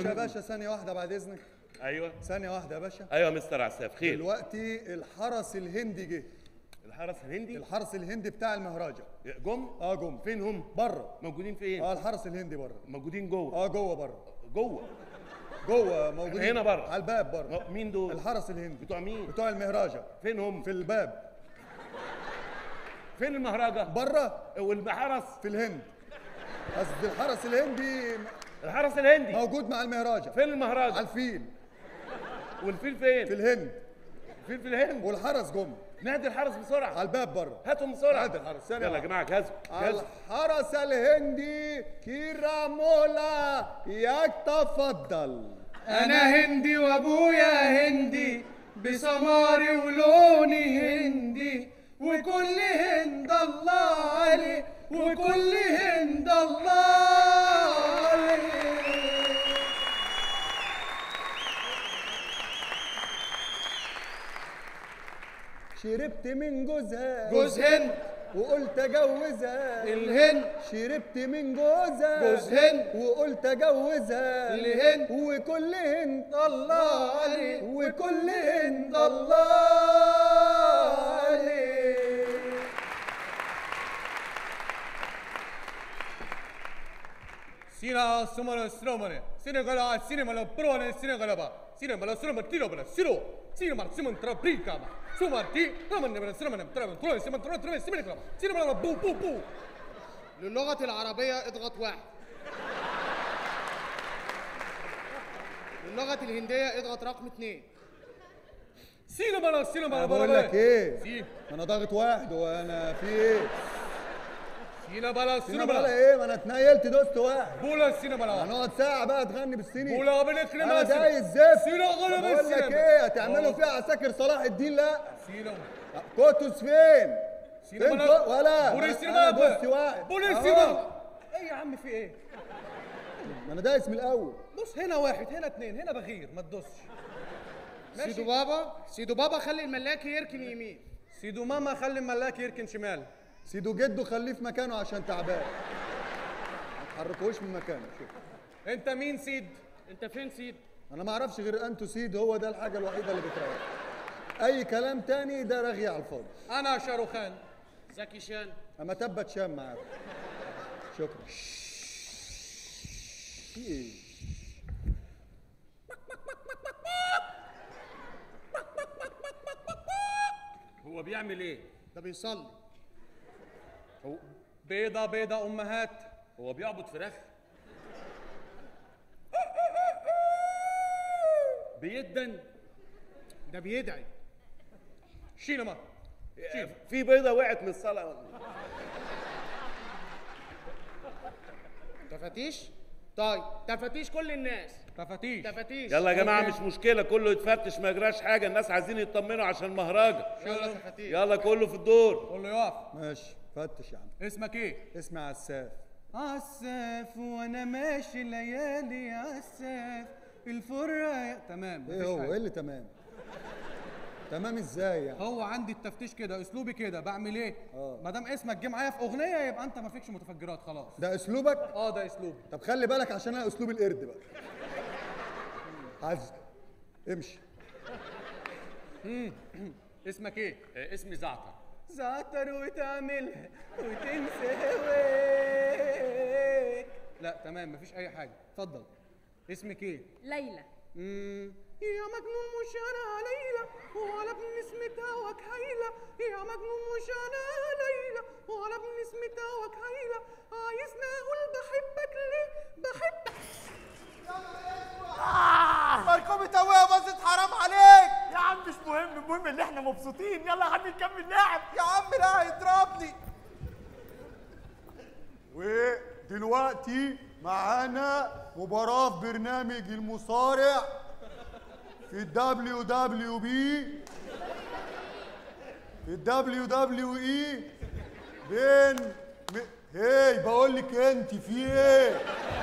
معلش يا باشا ثانيه واحده بعد اذنك ايوه ثانيه واحده يا باشا ايوه يا مستر عساف خير دلوقتي الحرس الهندي جه الحرس الهندي الحرس الهندي بتاع المهرجة جم اه جم فين هم بره موجودين فين اه الحرس الهندي بره موجودين جوه اه جوه بره جوه جوه موجودين هنا بره. على الباب بره مين دول الحرس الهندي بتوع مين بتوع المهرجة فين هم في الباب فين المهرجة بره والحرس في الهند قصدي الحرس الهندي الحرس الهندي موجود مع المهرجة فين المهرجة على الفيل والفيل فين في الهند الفيل في الهند والحرس جم نادي الحرس بسرعة على الباب بره هاتهم بسرعة نادي الحرس ثانية يلا يا واحدة. جماعة جهزوا جهزوا الحرس الهندي كيرامولا يتفضل انا هندي وابويا هندي بسماري ولوني هندي وكل هند الله عليه وكل هند الله عليه شربت من جوزها جوز هند وقلت اجوزها الهند شربت من جوزها جوز هند وقلت اجوزها الهند وكل هند الله عليه وكل هند الله عليه Sina sumana stromane, sina gala, sina mala prone, sina gala ba, sina mala stroma tiro bala, siro, sina mala simon tra brica ma, suma ti, raman nebra stromane, tra tra simon tra tra simon tra, sina mala بو بو بو للغة العربية اضغط واحد للغة الهندية اضغط رقم اثنين سينا مالا سينا انا مالا بقول لك ايه سي انا ضاغط واحد وانا في ايه سينا بالا سينا سينا بقى بالا ايه ما انا اتنيلت دوست واحد بولا سينا بالا هنقعد ساعه بقى تغني بالسنين بولا بلك انا دايس زفت سينا غلب بقول لك السينما. ايه هتعملوا آه. فيها عساكر صلاح الدين لا سينا كوتوس فين سينا فين بالا كو- ولا بوليس أنا- سينا أنا دوست واحد بوليس أهو. سينا ايه يا عم في ايه ما انا دايس من الاول بص هنا واحد هنا اتنين هنا بغير ما تدوسش سيدو بابا سيدو بابا خلي الملاكي يركن يمين سيدو ماما خلي الملاكي يركن شمال سيدو جده خليه في مكانه عشان تعبان ما تحركوش من مكانه شوف انت مين سيد انت فين سيد انا ما اعرفش غير انتو سيد هو ده الحاجه الوحيده اللي بتريح اي كلام تاني ده رغي على الفاضي انا شاروخان زكي شان اما تبت شام معاك شكرا في ايه هو بيعمل ايه ده بيصلي هو بيضة بيضة امهات هو بيعبد فراخ بيدن ده بيدعي شيلما شيل في بيضة وقعت من الصلاة تفاتيش طيب تفاتيش كل الناس تفاتيش تفاتيش يلا يا جماعة مش مشكلة كله يتفتش ما يجراش حاجة الناس عايزين يطمنوا عشان المهرجة يلا تفاتيش يلا كله في الدور قول له يقف ماشي فتش يا عم اسمك ايه اسمي عساف عساف وانا ماشي ليالي عساف الفرة تمام ايه مفيش هو حاجة. ايه اللي تمام تمام ازاي يعني هو عندي التفتيش كده اسلوبي كده بعمل ايه آه. ما دام اسمك جه معايا في اغنيه يبقى انت ما فيكش متفجرات خلاص ده اسلوبك اه ده اسلوبي طب خلي بالك عشان انا اسلوب القرد بقى عز امشي اسمك ايه آه، اسمي زعتر زعتر وتعملها وتنسى هواك لا تمام مفيش اي حاجه اتفضل اسمك ايه ليلى مم. يا مجنون مش انا ليلى ولا ابن اسمك هواك هيلة يا مجنون مش انا ليلى ولا ابن اسمك هواك هيلة عايزني اقول بحبك ليه بحبك مركوبة ابويا باظت حرام عليك يا عم مش مهم المهم ان احنا مبسوطين يلا يا عم نكمل لعب يا عم لا هيضربني ودلوقتي معانا مباراة في برنامج المصارع في الدبليو دبليو بي في الدبليو دبليو اي بين م... هي بقول لك انت في ايه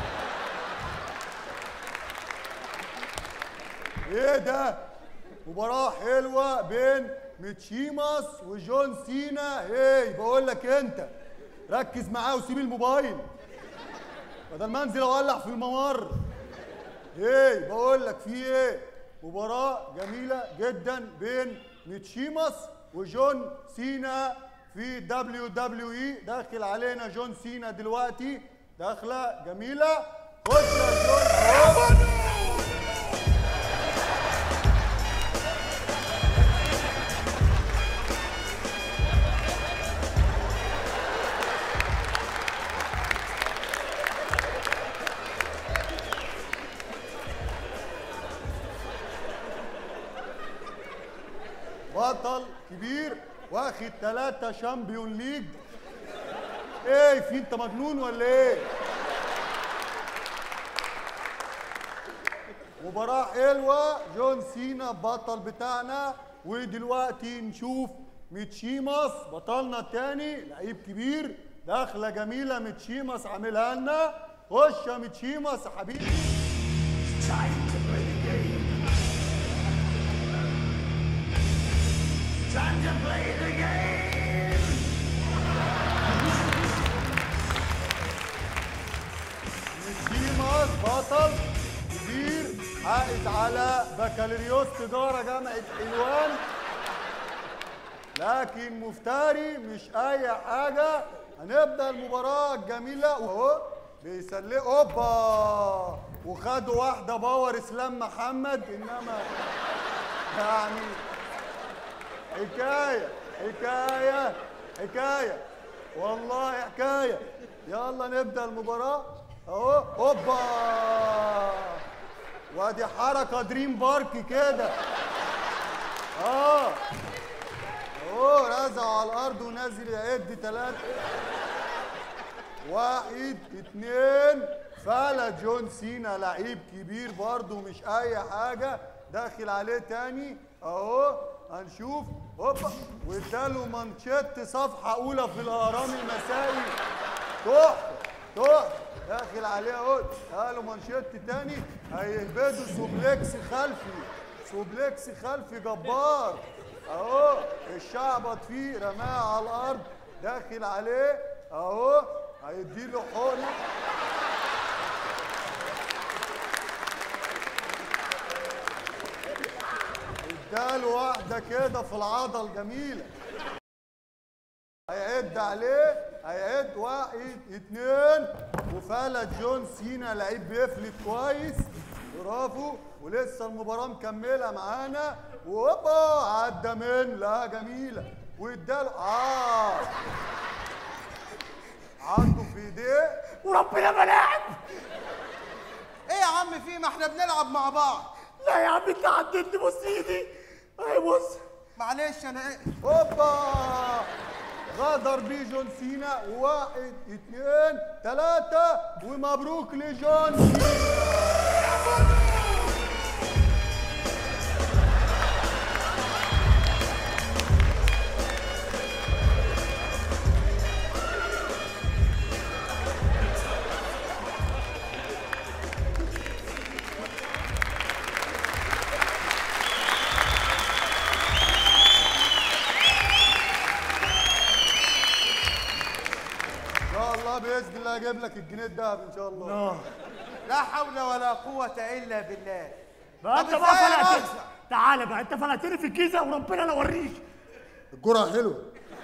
ايه ده مباراة حلوة بين ميتشيماس وجون سينا هي بقول لك انت ركز معاه وسيب الموبايل بدل ما انزل اولع في الممر ايه بقول لك في ايه مباراة جميلة جدا بين ميتشيماس وجون سينا في دبليو دبليو اي داخل علينا جون سينا دلوقتي داخلة جميلة خش يا جون أهو. بطل كبير واخد ثلاثة شامبيون ليج ايه في انت مجنون ولا ايه؟ مباراة حلوة جون سينا بطل بتاعنا ودلوقتي نشوف ميتشيماس بطلنا التاني لعيب كبير دخلة جميلة ميتشيماس عاملها لنا خش يا ميتشيماس يا حبيبي ميتشيماس بطل كبير حائز على بكالوريوس تجارة جامعة حلوان لكن مفتري مش أي حاجة هنبدأ المباراة الجميلة وهو بيسلق اوبا وخدوا واحدة باور اسلام محمد انما يعني حكاية حكاية حكاية والله حكاية يلا نبدأ المباراة اهو اوبا وادي حركة دريم بارك كده اه اهو رزع على الارض ونازل يعد ثلاثة واحد اتنين فلا جون سينا لعيب كبير برضه مش اي حاجة داخل عليه تاني اهو هنشوف هوبا واداله مانشيت صفحة أولى في الأهرام المسائي تحفة تحفة داخل عليه اهو اداله مانشيت تاني هيهبده سوبلكس خلفي سوبلكس خلفي جبار اهو الشعبط فيه رماه على الأرض داخل عليه اهو هيديله حقنة اداله واحدة كده في العضل جميلة هيعد عليه هيعد واحد اتنين وفلت جون سينا لعيب بيفلت كويس برافو ولسه المباراة مكملة معانا وهوبا عدى من لا جميلة واداله اه عنده في ايديه وربنا ملاعب ايه يا عم في ما احنا بنلعب مع بعض لا يا عم انت عدتني بص ايدي اهي بص معلش انا ايه هوبا غدر بيه جون سينا واحد اتنين تلاتة ومبروك لجون سينا ان شاء الله باذن الله اجيب لك الجنيه الذهب ان شاء الله لا حول ولا قوة الا بالله بقى انت طب بقى ازاي يا فلقتني باشا؟ تعالى بقى انت فلقتني في الجيزه وربنا لا اوريك الجرعه حلوه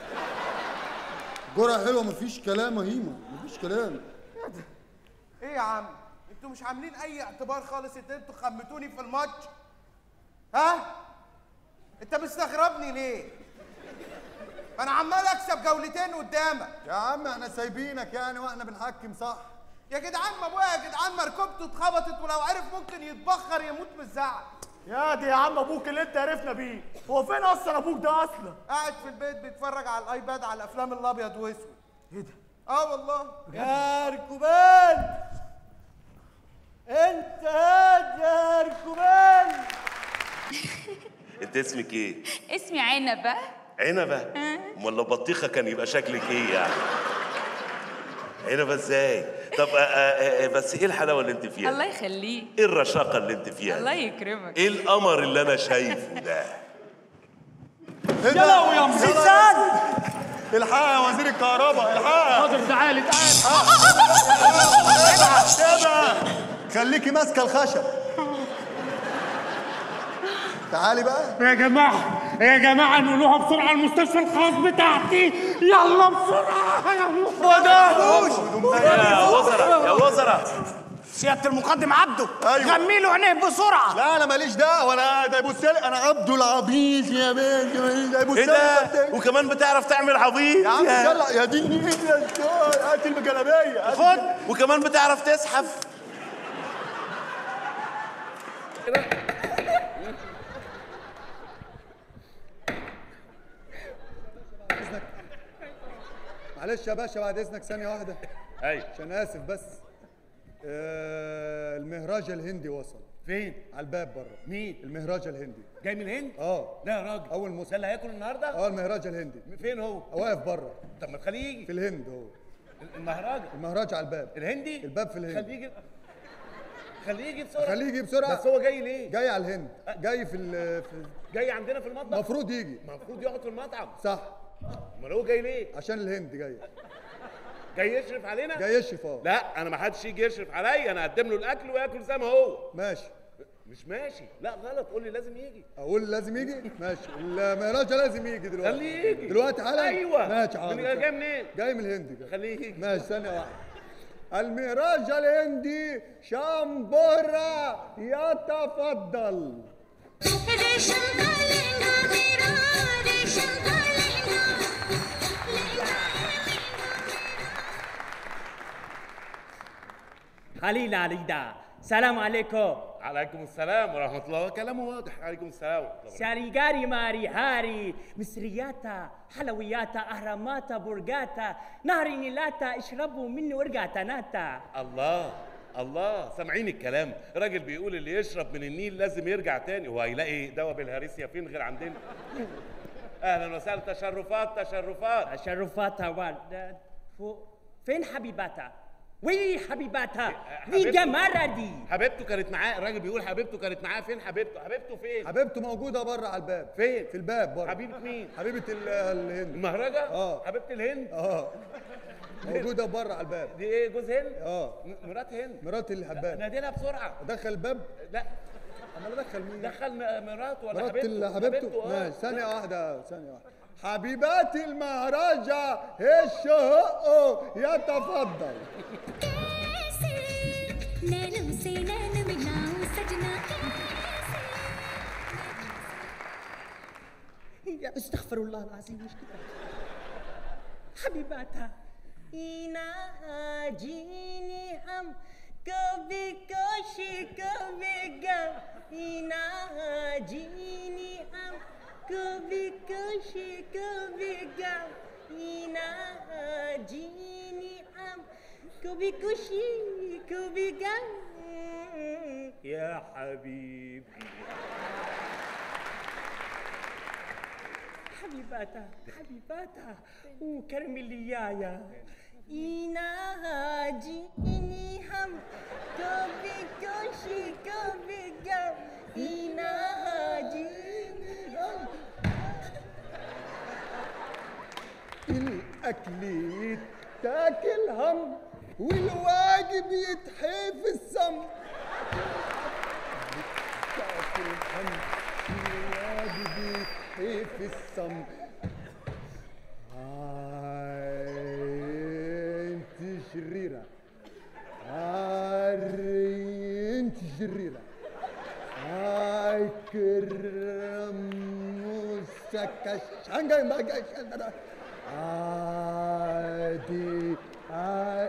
الجرعه حلوه مفيش كلام يا هيما مفيش كلام ايه يا عم انتوا مش عاملين اي اعتبار خالص ان انتوا خمتوني في الماتش ها انت مستغربني ليه انا عمال اكسب جولتين قدامك يا عم احنا سايبينك يعني واحنا بنحكم صح يا جدعان ما ابويا يا جدعان مركبته اتخبطت ولو عرف ممكن يتبخر يموت من الزعل يا دي يا عم ابوك اللي انت عرفنا بيه هو فين اصلا ابوك ده اصلا قاعد في البيت بيتفرج على الايباد على الافلام الابيض واسود ايه ده اه والله يا ركوبان انت هاد يا ركوبان انت اسمك ايه؟ اسمي عنبة عنبة؟ امال لو بطيخة كان يبقى شكلك ايه يعني؟ عنبة ازاي؟ طب آه آه آه بس ايه الحلاوة اللي انت فيها؟ الله يخليك ايه الرشاقة اللي انت فيها؟ الله دي؟ يكرمك ايه القمر اللي انا شايفه ده؟ يلا يا مسلسل الحقها يا وزير الكهرباء الحقها حاضر تعالي تعالي كده خليكي ماسكه الخشب تعالي بقى يا جماعة يا جماعة نقولوها بسرعة المستشفى الخاص بتاعتي يلا بسرعة يا وزراء يا وزراء سيادة المقدم عبده أيوة. غمي له عينيه بسرعة لا انا ماليش دعوه انا ده يبص لي انا عبده العبيط يا بنت ده يبص ايه لي ده وكمان بتعرف تعمل عبيط يا عم يلا يا ديني ايه يا دكتور هات الجلابيه خد وكمان بتعرف تزحف معلش يا باشا بعد اذنك ثانيه واحده ايوه عشان اسف بس آه المهراج الهندي وصل فين على الباب بره مين المهراج الهندي جاي من الهند اه لا يا راجل اول مسلم ده اللي هياكل النهارده اه المهراج الهندي فين هو واقف بره طب ما تخليه يجي في الهند هو المهرجان المهراج على الباب الهندي الباب في الهند خليه يجي خليه يجي بسرعه خليه يجي بسرعه بس هو جاي ليه جاي على الهند جاي في ال- في جاي عندنا في المطبخ المفروض يجي المفروض يقعد في المطعم صح امال هو جاي ليه عشان الهند جاي جاي يشرف علينا جاي يشرف اه لا انا ما حدش يجي يشرف عليا انا اقدم له الاكل وياكل زي ما هو ماشي مش ماشي لا غلط قول لي لازم يجي اقول لازم يجي ماشي المهراج لازم يجي دلوقتي خليه يجي دلوقتي حالا ايوه ماشي من حاضر جاي منين جاي من الهند جاي. خليه يجي ماشي ثانية واحدة المهراج الهندي شامبورا يتفضل रेशम का लहंगा मेरा रेशम का लहंगा خليل عليدا سلام عليكم عليكم السلام ورحمه الله كلامه واضح عليكم السلام ورحمه الله ساريغاري ماري هاري مصرياتا حلوياتا اهراماتا برجاتا نهر نيلاتا اشربوا منه ورقاتا ناتا الله الله سامعين الكلام راجل بيقول اللي يشرب من النيل لازم يرجع تاني هو هيلاقي دواء بالهريسيا فين غير عندنا اهلا وسهلا تشرفات تشرفات تشرفاتا ورد فو فين حبيباتا وين حبيباتا حبيبته. دي جمارة دي حبيبته كانت معاه الراجل بيقول حبيبته كانت معاه فين حبيبته حبيبته فين حبيبته موجودة بره على الباب فين في الباب بره حبيبه مين حبيبة ال- الهند المهرجة آه. حبيبه الهند اه موجودة بره على الباب دي ايه جوز هند اه م- مرات هند مرات الحباب ناديلها بسرعه ادخل الباب لا امال ادخل مين دخل م- مراته ولا مرات حبيبته ال- حبيبته آه. ماشي ثانية واحدة ثانية واحدة حبيبات المهرجة الشهق يتفضل कैसे नैनों से नैन मिलाऊं सजना يا استغفر الله العظيم مش كده حبيباتا إنا جيني هم कभी कोशी कभी गम इना जीनी हम कभी कोशी कभी गम इना जीनी हम कभी खुशी कभी गम يا حبيبي حبيباتا حبيباتا وكرم اللي يايا إنا جيني هم كوبي كوشي كوبي قم إنا جيني هم الأكل يتاكل هم والواجب يتحيف السم يتاكل هم والواجب يتحيف السم هاي انت شريرة هاي انت شريرة هاي كرم مسكشنجا ماجا عادي عادي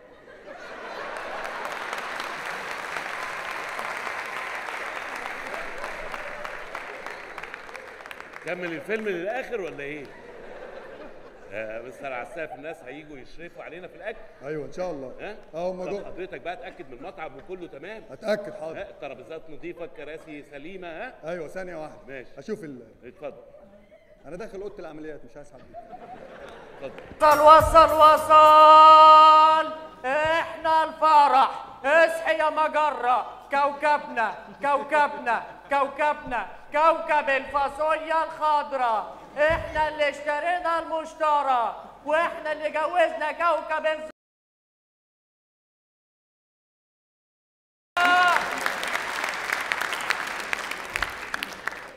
كمل الفيلم للاخر ولا ايه؟ آه مستر عساف الناس هيجوا يشرفوا علينا في الاكل ايوه ان شاء الله ها؟ اه هم طب جو حضرتك بقى اتاكد من المطعم وكله تمام اتاكد حاضر ها الترابيزات نظيفه الكراسي سليمه ها ايوه ثانيه واحده ماشي. اشوف ال... اتفضل انا داخل اوضه العمليات مش عايز حد اتفضل وصل وصل وصل احنا الفرح اصحي يا مجرة كوكبنا كوكبنا كوكبنا كوكب الفاصوليا الخضراء احنا اللي اشترينا المشترى واحنا اللي جوزنا كوكب الز...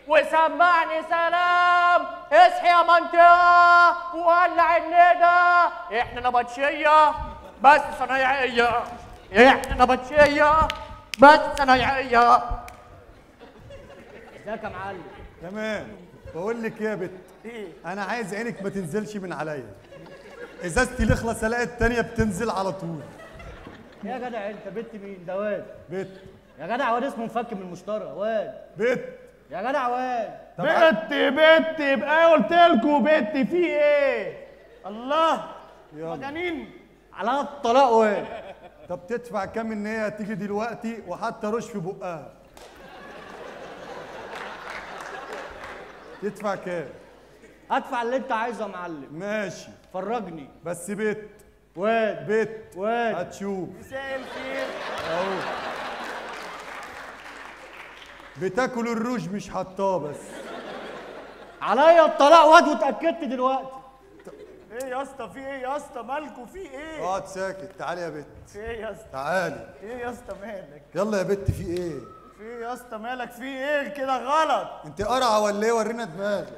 وسمعني سلام اصحي يا منطقة وولع الندى احنا نبطشية بس صنايعية احنا نبطشية بس صنايعية ازيك يا معلم تمام بقول لك ايه يا بت انا عايز عينك ما تنزلش من عليا ازازتي الاخلص الاقي التانية بتنزل على طول يا جدع انت بنت مين ده واد بت يا جدع واد اسمه مفك من المشترى واد بت يا جدع واد بت بت يبقى قلت لكم بت في ايه الله مجانين على الطلاق واد طب تدفع كام ان هي هتيجي دلوقتي وحتى رش في بقها تدفع كام ادفع اللي انت عايزه يا معلم ماشي فرجني بس بت واد بت واد هتشوف مساء الخير اهو بتاكل الروج مش حطاه بس عليا الطلاق واد واتاكدت دلوقتي ايه يا اسطى في ايه يا اسطى مالكوا في ايه اقعد ساكت تعالي يا بت في ايه يا اسطى تعالي ايه يا اسطى مالك يلا يا بت في ايه في ايه يا اسطى مالك في ايه كده غلط انت قرعه ولا ايه ورينا دماغك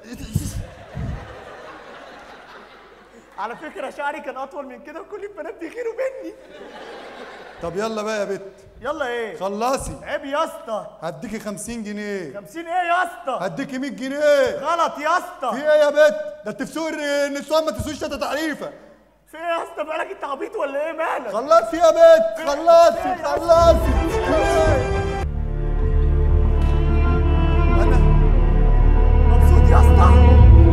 على فكره شعري كان اطول من كده وكل البنات بيغيروا مني طب يلا بقى يا بت يلا ايه خلصي عيب يا اسطى هديكي 50 جنيه 50 ايه يا اسطى هديكي 100 جنيه غلط يا اسطى في ايه يا بت ده انت في سوق النسوان ما تسويش تلاتة تعريفه في ايه يا اسطى مالك انت عبيط ولا ايه مالك خلصي يا بت خلصي خلصي في ايه؟ انا مبسوط يا اسطى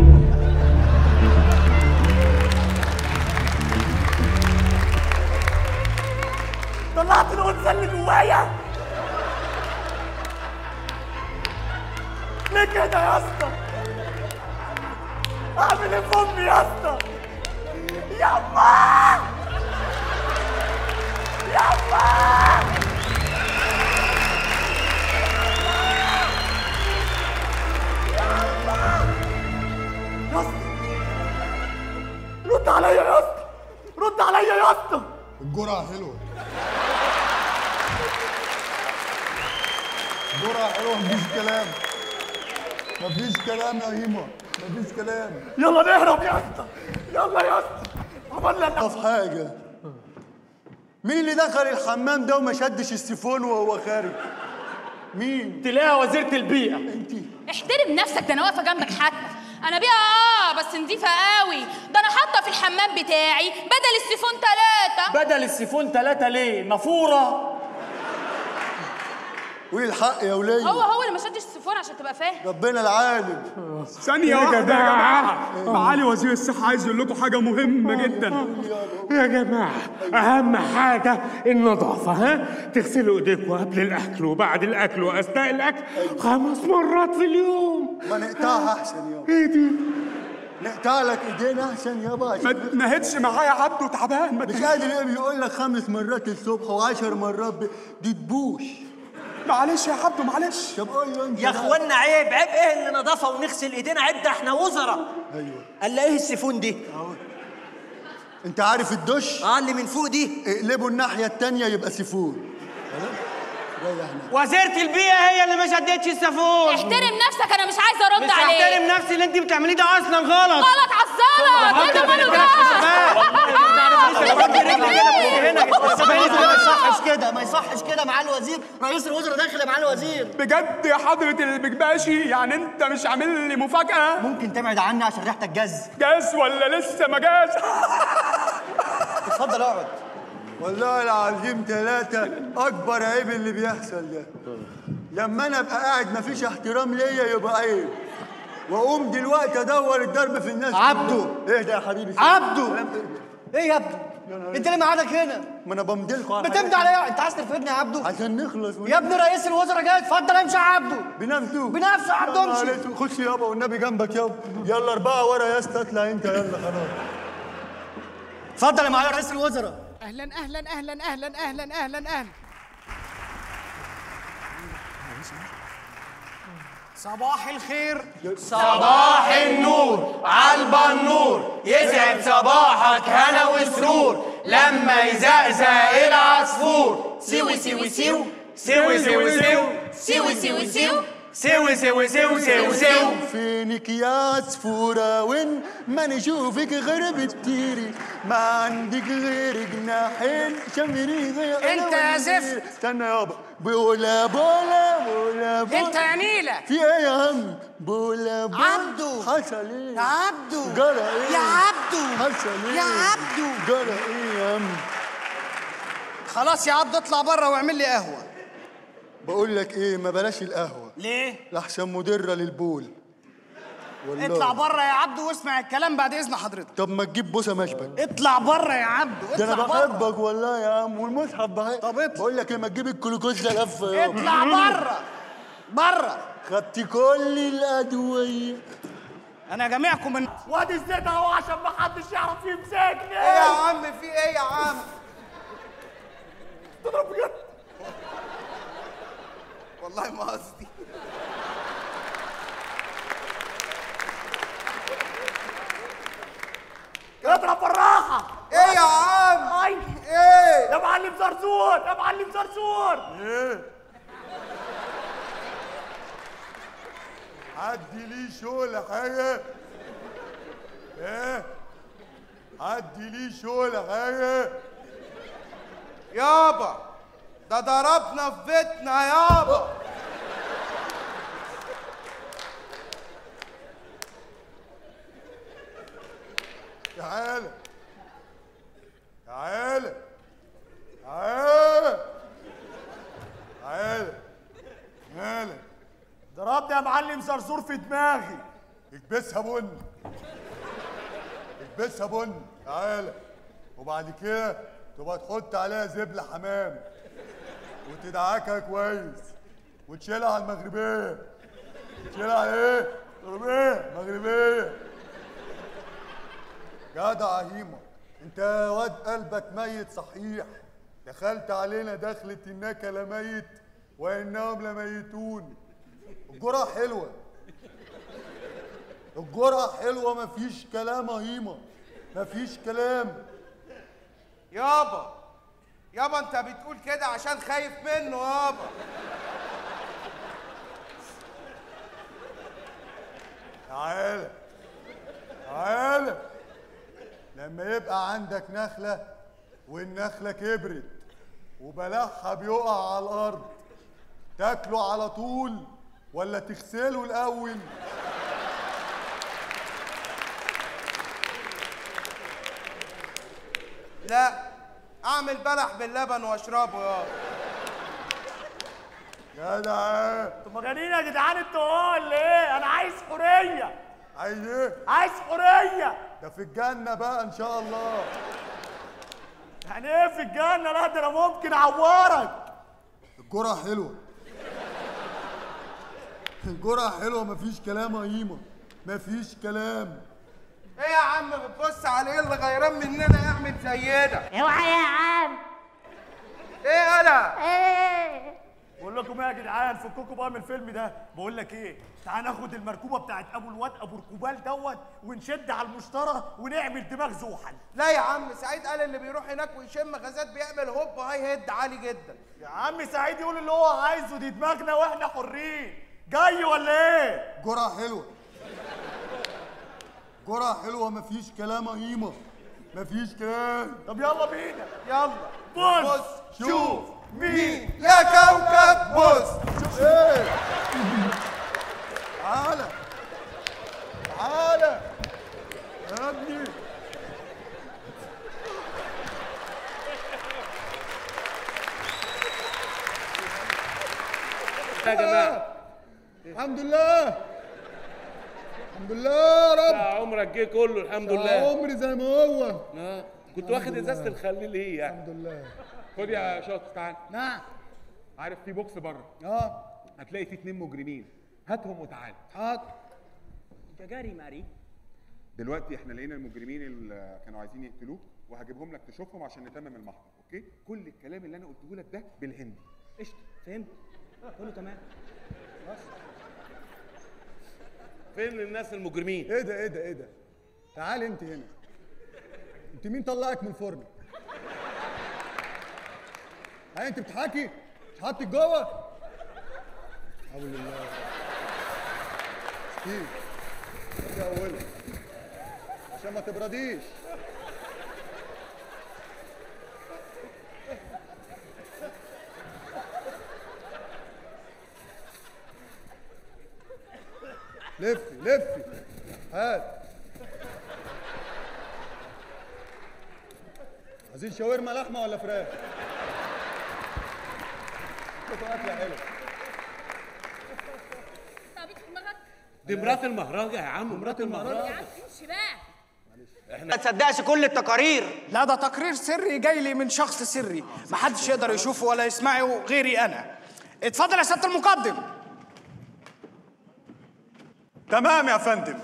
طلعت الانثى اللي جوايا ليه كده يا اسطى اعمل ايه في امي يا اسطى يما يما يا اسطى رد عليا يا اسطى رد عليا يا اسطى الجرعه حلوه الجرعه حلوه مفيش كلام مفيش كلام يا هيما مفيش كلام يلا نهرب يا اسطى يلا يا اسطى عملنا في حاجه مين اللي دخل الحمام ده وما شدش السيفون وهو خارج مين تلاقيها وزيرة البيئة انت احترم نفسك ده انا واقفه جنبك حتى انا بيها اه بس نضيفه قوي ده انا حاطه في الحمام بتاعي بدل السيفون ثلاثة بدل السيفون ثلاثة ليه؟ نافورة وايه الحق يا وليه هو هو اللي ما شدش السيفون عشان تبقى فاهم ربنا العالم ثانية واحدة يا جماعة معالي وزير الصحة عايز يقول لكم حاجة مهمة جدا يا جماعة أهم حاجة النظافة ها تغسلوا إيديكم قبل الأكل وبعد الأكل وأثناء الأكل خمس مرات في اليوم ما نقطعها احسن يابا ايه دي؟ نقطع لك ايدينا احسن يابا ما عشان تنهدش معايا عبده تعبان ما مش تنهدش. قادر ايه بيقول لك خمس مرات الصبح وعشر مرات ب... دي تبوش معلش يا عبده معلش طب قول له انت يا بقى. اخوانا عيب عيب ايه اللي نظافه ونغسل ايدينا عيب ده احنا وزراء ايوه قال ايه السيفون دي انت عارف الدش اه اللي من فوق دي اقلبه الناحيه التانيه يبقى سيفون خلاص ريحنا وزيرة البيئة هي اللي ما شدتش السيفون احترم نفسك انا مش عايزه ارد مش عليك هحترم نفسي اللي انت بتعمليه ده اصلا غلط غلط عالزلط ايه ده ماله ده ما يصحش كده ما يصحش كده معالي الوزير رئيس الوزراء داخل يا معالي الوزير بجد يا حضرة البكباشي يعني انت مش عامل لي مفاجأة ممكن تبعد عني عشان ريحتك جز جاز ولا لسه ما جاز اتفضل اقعد والله العظيم ثلاثة أكبر عيب اللي بيحصل ده لما أنا أبقى قاعد مفيش احترام ليا يبقى عيب وأقوم دلوقتي أدور الضرب في الناس عبده. إيه ده يا حبيبي عبده. كلام إيه؟ ايه يا ابني انت اللي معادك هنا ما أنا بمضيلكوا على بتمضي عليا انت عايز ترفدني يا عبده عشان نخلص يا ابني رئيس الوزراء جاي اتفضل امشي يا عبده بنفسه بنفسه يا عبده يلا امشي عليك. خش يابا والنبي جنبك يابا يلا أربعة ورا يا اسطى اطلع أنت يلا خلاص اتفضل يا معالي رئيس الوزراء اهلا اهلا اهلا اهلا اهلا اهلا اهلا صباح الخير صباح النور عالبا النور يسعد صباحك هنا وسرور لما يزقزق العصفور سيوي سيوي سيو سيوي سيوي سيو سيوي سيوي سيو سوي سوي سوي سوي سوي فينك يا عصفورة وين ما نشوفك غير بتطيري ما عندك غير جناحين شمري غير انت يا زفت. استنى يابا بولا بولا بولا بولا انت يا نيلة في ايه يا عم بولا بولا عبدو. حصل ايه يا عبدو جرى ايه يا عبدو حصل ايه يا عبدو جرى ايه يا عم خلاص يا عبدو اطلع بره واعمل لي قهوه بقول لك ايه ما بلاش القهوة ليه لحسن مدرة للبول والله اطلع بره يا عبدو واسمع الكلام بعد اذن حضرتك طب ما تجيب بوسه مشبك اطلع بره يا عبدو ده انا اطلع بره بحبك والله يا عم والمصحف بحب طب اطلع بقول لك ايه ما تجيب الجلوكوز ده لفه يابا. اطلع بره بره خدت كل الادويه انا جميعكم من وادي الزيت اهو عشان ما حدش يعرف يمسكني ايه يا عم في ايه يا عم تضرب بجد والله ما قصدي اضرب بالراحه ايه يا عم اي ايه يا معلم زرزور يا معلم زرزور ايه عدي لي شغل حاجه ايه عدي لي شغل حاجه يابا ده ضربنا في بيتنا يابا تعالى تعالى تعالى تعالى تعالى ضربني يا معلم زرزور في دماغي اكبسها بن اكبسها بن تعالى وبعد كده تبقى تحط عليها زبلة حمام وتدعكها كويس وتشيلها على المغربية تشيلها على ايه؟ مغربية مغربية جدع هيما انت يا واد قلبك ميت صحيح دخلت علينا دخلة انك لميت وانهم لميتون الجرعة حلوة الجرعة حلوة مفيش كلام يا هيما مفيش كلام يابا يابا انت بتقول كده عشان خايف منه يابا تعالى تعالى لما يبقى عندك نخلة والنخلة كبرت وبلعها بيقع على الأرض تاكله على طول ولا تغسله الأول لا اعمل بلح باللبن واشربه يابا جدع انتوا مجانين يا جدعان انتوا ولا ايه انا عايز حريه عايز ايه؟ عايز حريه ده في الجنة بقى إن شاء الله يعني ايه في الجنه لا ده انا ممكن اعورك الجرعة حلوة الجرعة حلوة مفيش كلام يا هيما مفيش كلام ايه يا عم بتبص على ايه اللي غيران مننا يعمل زينا اوعى يا عم ايه انا ايه بقول لكم ايه يا جدعان فككوا بقى من الفيلم ده بقول لك ايه تعال ناخد المركوبه بتاعت ابو الواد ابو الكوبال دوت ونشد على المشترى ونعمل دماغ زوحل لا يا عم سعيد قال اللي بيروح هناك ويشم غازات بيعمل هوب هاي هيد عالي جدا يا عم سعيد يقول اللي هو عايزه دي دماغنا واحنا حرين جاي ولا ايه جرعة حلوة جرعة حلوة مفيش كلام يا هيما مفيش كلام طب يلا بينا يلا بص شوف مين يا كوكب بص ايه تعالى تعالى يا ابني يا جماعه الحمد لله الحمد لله يا ده رب عمرك جه كله الحمد ده لله عمري زي ما هو اه كنت واخد ازازه الخليل ليه يعني الحمد لله خد يا شاطر تعال نعم عارف في بوكس بره اه هتلاقي فيه اتنين مجرمين هاتهم وتعال حاضر جاجاري ماري دلوقتي احنا لقينا المجرمين اللي كانوا عايزين يقتلوه وهجيبهم لك تشوفهم عشان نتمم المحضر اوكي كل الكلام اللي انا قلته لك ده بالهندي قشطه فهمت كله تمام خلاص فين الناس المجرمين ايه ده ايه ده ايه ده تعال انت هنا انت مين طلعك من الفرن هاي انت بتحكي مش حاطك جوه حول الله كيف دي اولها عشان ما تبرديش لفي لفي هات عايزين شاورما لحمه ولا فراخ؟ شوفوا اكله حلوه دي مرات المهرجة يا عم مرات يا المهرجة عم امشي بقى ما تصدقش كل التقارير لا ده تقرير سري جاي لي من شخص سري محدش يقدر يشوفه ولا يسمعه غيري انا اتفضل يا سياده المقدم تمام يا فندم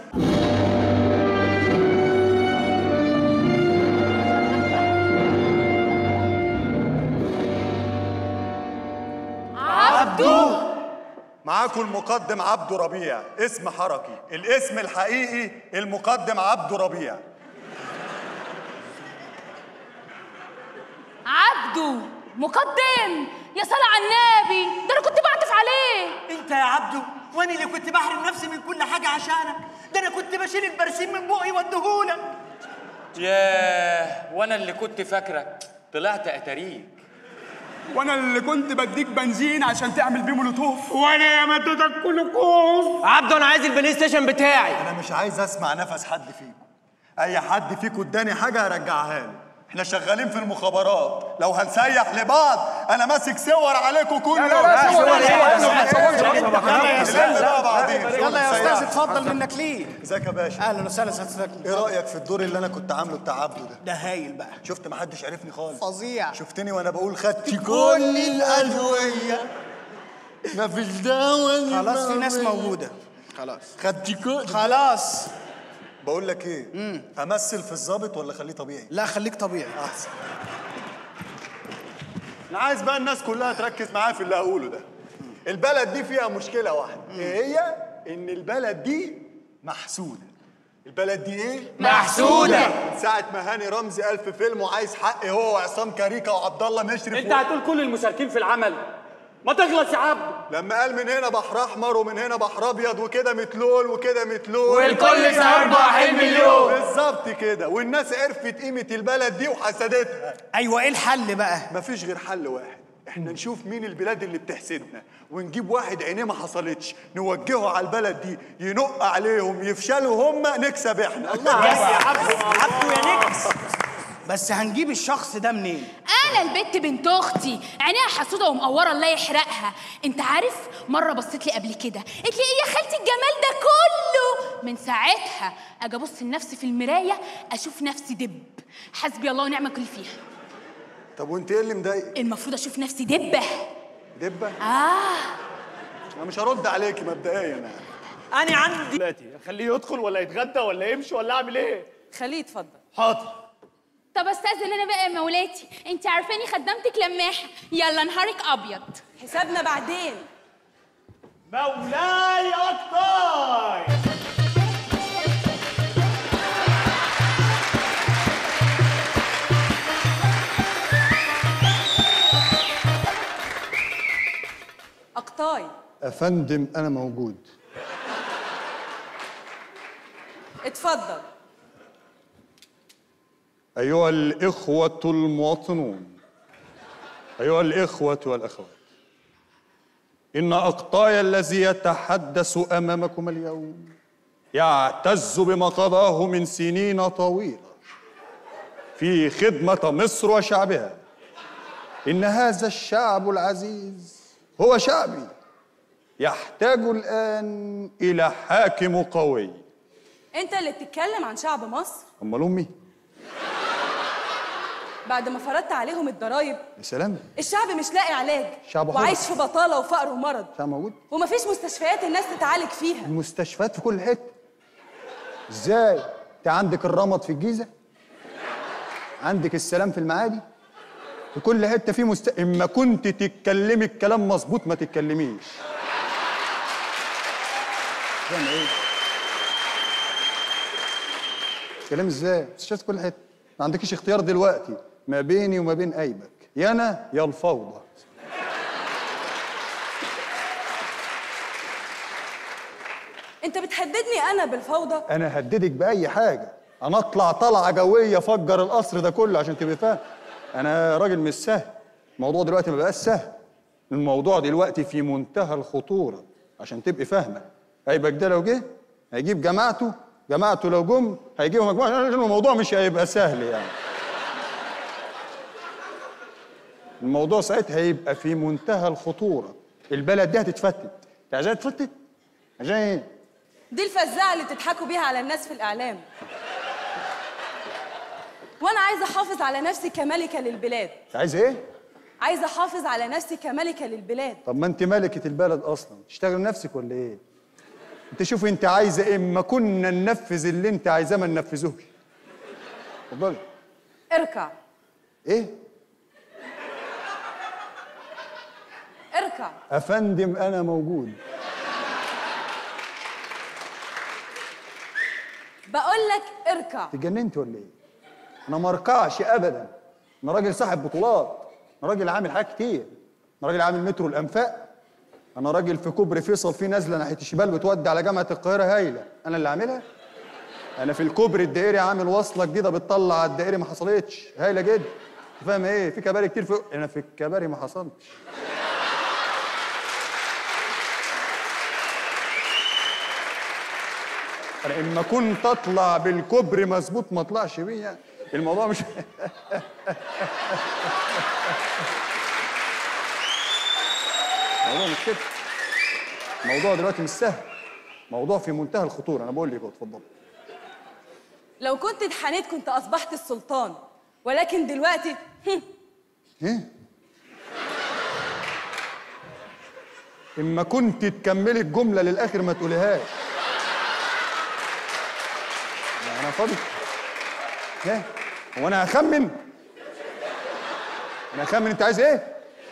عبدو معاكم المقدم عبده ربيع اسم حركي الاسم الحقيقي المقدم عبده ربيع عبدو مقدم يا صلاة على النبي ده انا كنت بعطف عليه انت يا عبدو وانا اللي كنت بحرم نفسي من كل حاجه عشانك ده انا كنت بشيل البرسيم من بقي واديهولك ياه وانا اللي كنت فاكرك طلعت اتاريك وانا اللي كنت بديك بنزين عشان تعمل بيه مولوتوف وانا يا مدودك كلكوز عبدو انا عايز البلاي ستيشن بتاعي انا مش عايز اسمع نفس حد فيكم اي حد فيكم اداني حاجه هرجعها له احنا شغالين في المخابرات لو هنسيح لبعض انا ماسك صور عليكم كله لا، لا، صور إيه؟ يلا يا استاذ يلا يا استاذ اتفضل منك ليه ازيك يا باشا اهلا وسهلا سيادتك ايه رايك في الدور اللي انا كنت عامله بتاع عبده ده ده هايل بقى شفت محدش عرفني خالص فظيع شفتني وانا بقول خدت كل الادويه مفيش دواء خلاص في ناس موجوده خلاص خدت كل خلاص بقول لك ايه امثل في الظابط ولا خليه طبيعي لا خليك طبيعي احسن انا عايز بقى الناس كلها تركز معايا في اللي هقوله ده البلد دي فيها مشكله واحده ايه هي ان البلد دي محسوده البلد دي ايه محسودة. من ساعه ما هاني رمزي الف فيلم وعايز حق هو وعصام كاريكا وعبد الله مشرف انت هتقول كل المشاركين في العمل ما تخلص يا عبد لما قال من هنا بحر احمر ومن هنا بحر ابيض وكده متلول وكده متلول والكل سيربح المليون. بالظبط كده والناس عرفت قيمه البلد دي وحسدتها ايوه ايه الحل بقى مفيش غير حل واحد احنا نشوف مين البلاد اللي بتحسدنا ونجيب واحد عينيه ما حصلتش نوجهه على البلد دي ينق عليهم يفشلوا هم نكسب احنا بس يا عبدو عبدو يا نكس بس هنجيب الشخص ده منين انا البت بنت اختي عينيها حسوده ومقوره الله يحرقها انت عارف مره بصيت لي قبل كده قالت لي ايه يا خالتي الجمال ده كله من ساعتها اجي ابص لنفسي في المرايه اشوف نفسي دب حسبي الله ونعم الكل فيها طب وانت ايه اللي مضايقك المفروض اشوف نفسي دبه دبه اه انا مش هرد عليكي مبدئيا يعني انا عندي دلوقتي اخليه يدخل ولا يتغدى ولا يمشي ولا اعمل ايه خليه يتفضل حاضر طب استاذن انا بقى يا مولاتي انت عارفاني خدامتك لماحه يلا نهارك ابيض حسابنا بعدين مولاي اكتر أقطاي افندم انا موجود اتفضل ايها الاخوه المواطنون ايها الاخوه والاخوات ان اقطاي الذي يتحدث امامكم اليوم يعتز بما قضاه من سنين طويله في خدمه مصر وشعبها ان هذا الشعب العزيز هو شعبي يحتاج الان الى حاكم قوي أنت اللي بتتكلم عن شعب مصر امال امي بعد ما فرضت عليهم الضرايب يا سلام الشعب مش لاقي علاج شعب حر. وعايش في بطالة وفقر ومرض شعب موجود ومفيش مستشفيات الناس تتعالج فيها المستشفيات في كل حته ازاي انت عندك الرمد في الجيزه عندك السلام في المعادي في كل حته في مست... اما كنت تتكلمي الكلام مظبوط ما تتكلميش فاهم ايه كلام ازاي مستشفيات في كل حته ما عندكيش اختيار دلوقتي ما بيني وما بين ايبك يا انا يا الفوضى انت بتهددني انا بالفوضى انا هددك باي حاجه انا اطلع طلعه جويه افجر القصر ده كله عشان تبقى فاهم انا راجل مش سهل الموضوع دلوقتي ما بقاش سهل الموضوع دلوقتي في منتهى الخطوره عشان تبقى فاهمه هيبقى ده لو جه هيجيب جماعته جماعته لو جم هيجيبوا مجموعه لأن الموضوع مش هيبقى سهل يعني الموضوع ساعتها هيبقى في منتهى الخطوره البلد دي هتتفتت انت عايزاها تتفتت عشان ايه دي الفزاعه اللي بتضحكوا بيها على الناس في الاعلام وانا عايزه احافظ على نفسي كملكه للبلاد انت عايز ايه عايزه احافظ على نفسي كملكه للبلاد طب ما انت ملكة البلد اصلا تشتغل نفسك ولا ايه انت شوفي انت عايزه ايه ما كنا ننفذ اللي انت عايزاه ما ننفذوش اتفضلي اركع ايه اركع افندم انا موجود بقول لك اركع اتجننت ولا ايه انا ما اركعش ابدا انا راجل صاحب بطولات انا راجل عامل حاجات كتير انا راجل عامل مترو الانفاق انا راجل في كوبري فيصل في نازله ناحيه الشمال بتودي على جامعه القاهره هايله انا اللي عاملها انا في الكوبري الدائري عامل وصله جديده بتطلع على الدائري ما حصلتش هايله جدا أنت فاهم ايه في كباري كتير في انا في الكباري ما حصلتش انا اما كنت اطلع بالكوبري مظبوط ما اطلعش بيه يعني الموضوع مش الموضوع مش كده الموضوع دلوقتي مش سهل موضوع في منتهى الخطوره انا بقول لك أهو، اتفضل لو كنت اتحنيت كنت اصبحت السلطان ولكن دلوقتي هم، ايه اما كنت تكملي الجمله للاخر ما تقوليهاش يعني انا فاضي ايه هو انا هخمن انا هخمن انت عايز ايه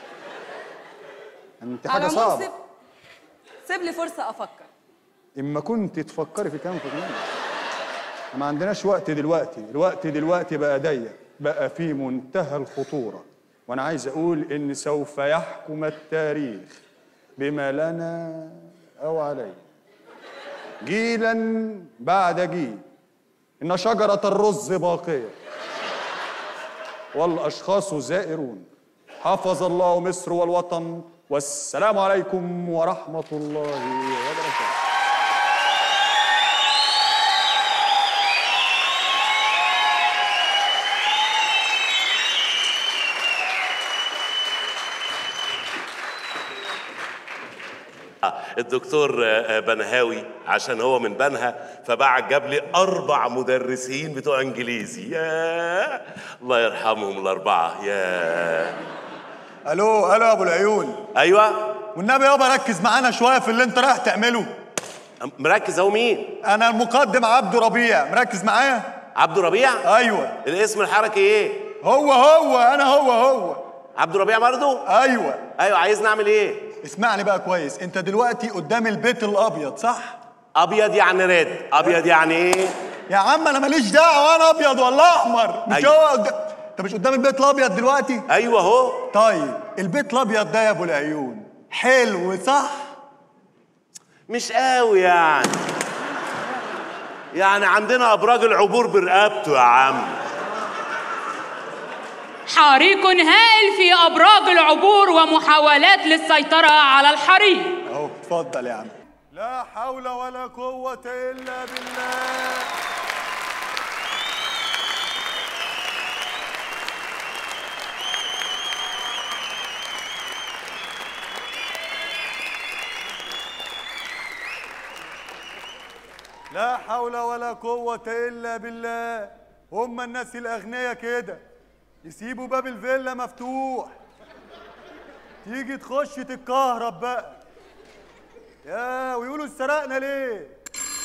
انت حاجه على العموم صعبه سيب سيب لي فرصه افكر اما كنت تفكري في كلام فكرين ما عندناش وقت دلوقتي الوقت دلوقتي بقى ضيق بقى في منتهى الخطورة وانا عايز اقول ان سوف يحكم التاريخ بما لنا او علينا جيلا بعد جيل ان شجرة الرز باقية والاشخاص زائرون حفظ الله مصر والوطن والسلام عليكم ورحمة الله وبركاته الدكتور آه، آه، بنهاوي عشان هو من بنها فبعت جاب لي اربع مدرسين بتوع انجليزي يا الله يرحمهم الاربعه يا الو الو يا ابو العيون ايوه والنبي يابا ركز معانا شويه في اللي انت رايح تعمله مركز اهو مين انا المقدم عبده ربيع مركز معايا عبد ربيع ايوه الاسم الحركي ايه هو هو انا هو هو عبد ربيع برضه ايوه ايوه عايز نعمل ايه اسمعني بقى كويس انت دلوقتي قدام البيت الابيض صح ابيض يعني ريد ابيض يعني ايه يا عم انا ماليش دعوه انا ابيض ولا احمر مش أيوة. هو قد- انت مش قدام البيت الابيض دلوقتي ايوه اهو طيب البيت الابيض ده يا ابو العيون حلو صح مش قوي يعني يعني عندنا ابراج العبور برقبته يا عم حريق هائل في أبراج العبور ومحاولات للسيطرة على الحريق اهو اتفضل يا عم لا حول ولا قوة إلا بالله لا حول ولا قوة إلا بالله هم الناس الأغنياء كده يسيبوا باب الفيلا مفتوح تيجي تخش تتكهرب بقى يا ويقولوا سرقنا ليه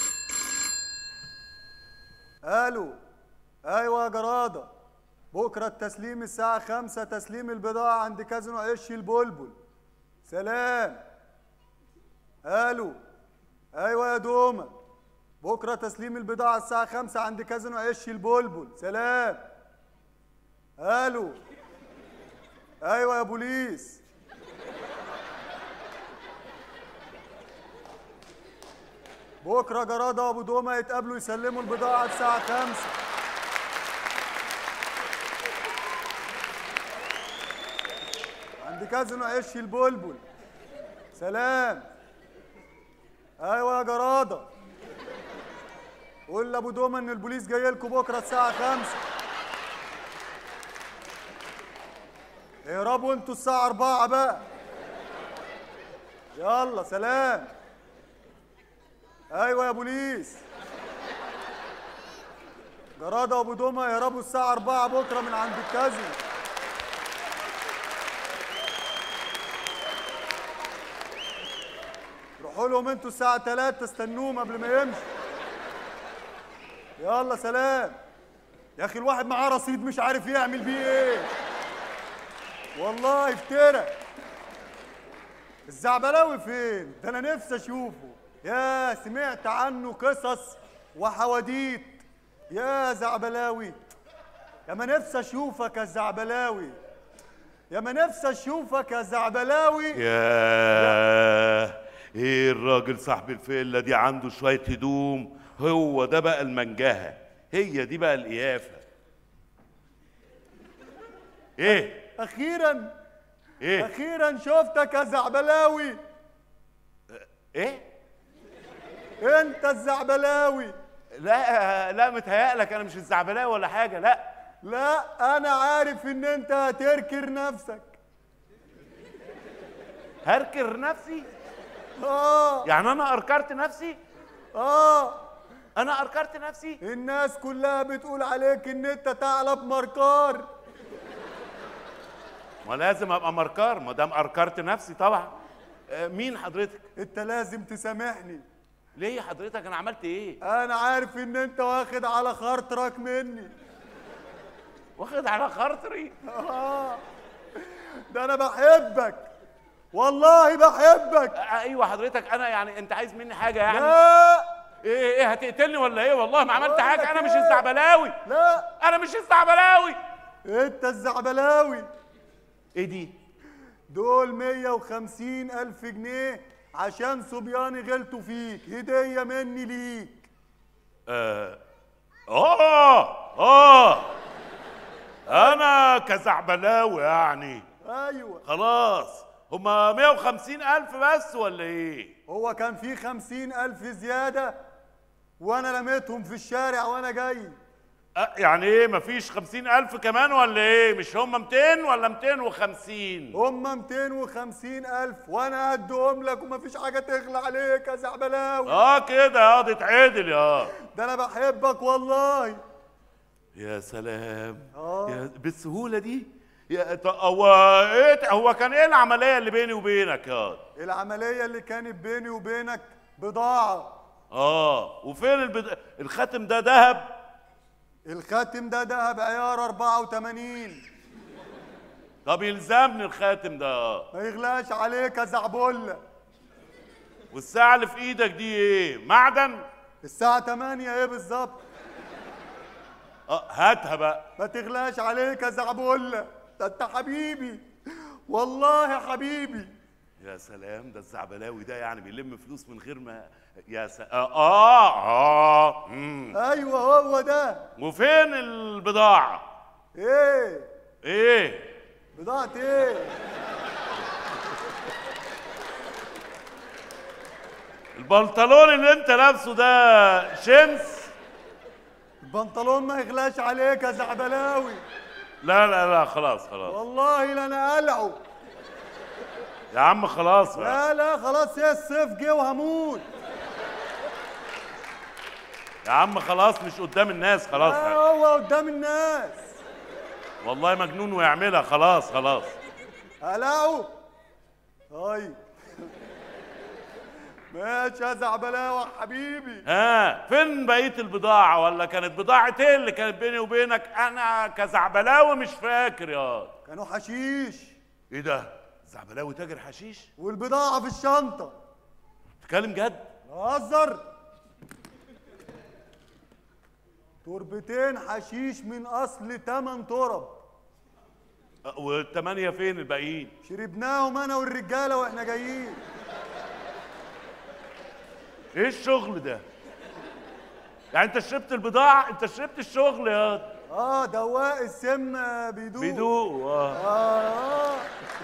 الو ايوه يا جراده بكره التسليم الساعه خمسة تسليم البضاعه عند كازينو عش البلبل سلام الو ايوه يا دومه بكره تسليم البضاعه الساعه خمسة عند كازينو عش البلبل سلام الو ايوه يا بوليس بكره جراده وابو دومه يتقابلوا يسلموا البضاعه الساعه 5 عند كازينو عش البلبل سلام ايوه يا جراده قول لابو دومه ان البوليس جاي لكم بكره الساعه 5 اهربوا انتوا الساعه 4 بقى يلا سلام ايوه يا بوليس جراده وابو دومه يهربوا الساعه 4 بكره من عند الكازينو روحوا لهم انتوا الساعه 3 استنوهم قبل ما يمشوا يلا سلام يا اخي الواحد معاه رصيد مش عارف يعمل بيه ايه والله افترى الزعبلاوي فين ده انا نفسي اشوفه يا سمعت عنه قصص وحواديت يا زعبلاوي يا ما نفسي اشوفك يا زعبلاوي يا ما نفسي اشوفك يا زعبلاوي ياه ايه الراجل صاحب الفيلا دي عنده شوية هدوم هو ده بقى المنجهة هي دي بقى القيافة ايه اخيرا ايه اخيرا شفتك يا زعبلاوي ايه انت الزعبلاوي لا لا متهيألك انا مش الزعبلاوي ولا حاجة لا لا انا عارف ان انت هتركر نفسك هركر نفسي اه يعني انا اركرت نفسي اه انا اركرت نفسي الناس كلها بتقول عليك ان انت ثعلب مركار ما لازم ابقى مركار ما دام اركرت نفسي طبعا آه، مين حضرتك انت لازم تسامحني ليه يا حضرتك انا عملت ايه انا عارف ان انت واخد على خاطرك مني واخد على خاطري آه. ده انا بحبك والله بحبك آه، ايوه حضرتك انا يعني انت عايز مني حاجه يعني لا ايه ايه هتقتلني ولا ايه والله ما عملت بقول حاجه لك انا مش إيه؟ الزعبلاوي لا انا مش الزعبلاوي انت الزعبلاوي ايه دي دول 150 ألف جنيه عشان صبياني غلطوا فيك هدية مني ليك اه اه اه انا كزعبلاوي يعني أيوة خلاص هما 150 الف بس ولا ايه هو كان في 50 ألف زيادة وأنا رميتهم في الشارع وأنا جاي أه يعني ايه مفيش 50 الف كمان ولا ايه مش هما 200 ولا 250 هما 250 ألف وأنا هديهم لك ومفيش حاجة تغلى عليك يا زعبلاوي اه كده اه دي اتعدل يا ده أنا بحبك والله يا سلام آه. يا بالسهوله دي يا ط- هو ايه هو كان ايه العمليه اللي بيني وبينك يا العملية اللي كانت بيني وبينك بضاعة اه وفين البد... الخاتم ده ذهب الخاتم ده دهب عيار 84 طب يلزمني الخاتم ده ما يغلاش عليك يا زعبولة والساعه اللي في ايدك دي ايه معدن الساعة 8 ايه بالظبط اه هاتها بقى ما تغلاش عليك يا زعبولة ده انت حبيبي والله حبيبي يا سلام ده الزعبلاوي ده يعني بيلم فلوس من غير ما يا س... اه اه, آه. مم. ايوه هو ده وفين البضاعه ايه ايه بضاعة ايه البنطلون اللي انت لابسه ده شمس البنطلون ما يغلاش عليك يا زعبلاوي لا لا لا خلاص خلاص والله لا انا قلعه يا عم خلاص بقى. لا لا خلاص ايه الصيف جه وهموت يا عم خلاص مش قدام الناس خلاص لا هو قدام الناس والله مجنون ويعملها خلاص خلاص قلعه طيب ماشي يا زعبلاوي حبيبي ها فين بقيه البضاعه ولا كانت بضاعه ايه اللي كانت بيني وبينك انا كزعبلاوي مش فاكر يا كانوا حشيش ايه ده زعبلاوي تاجر حشيش والبضاعة في الشنطة تتكلم جد هزر تربتين حشيش من اصل 8 ترب أه، والثمانيه فين الباقيين شربناهم انا والرجاله واحنا جايين ايه الشغل ده يعني انت شربت البضاعه انت شربت الشغل يا اه دواء السم بيدوق بيدوق اه آه.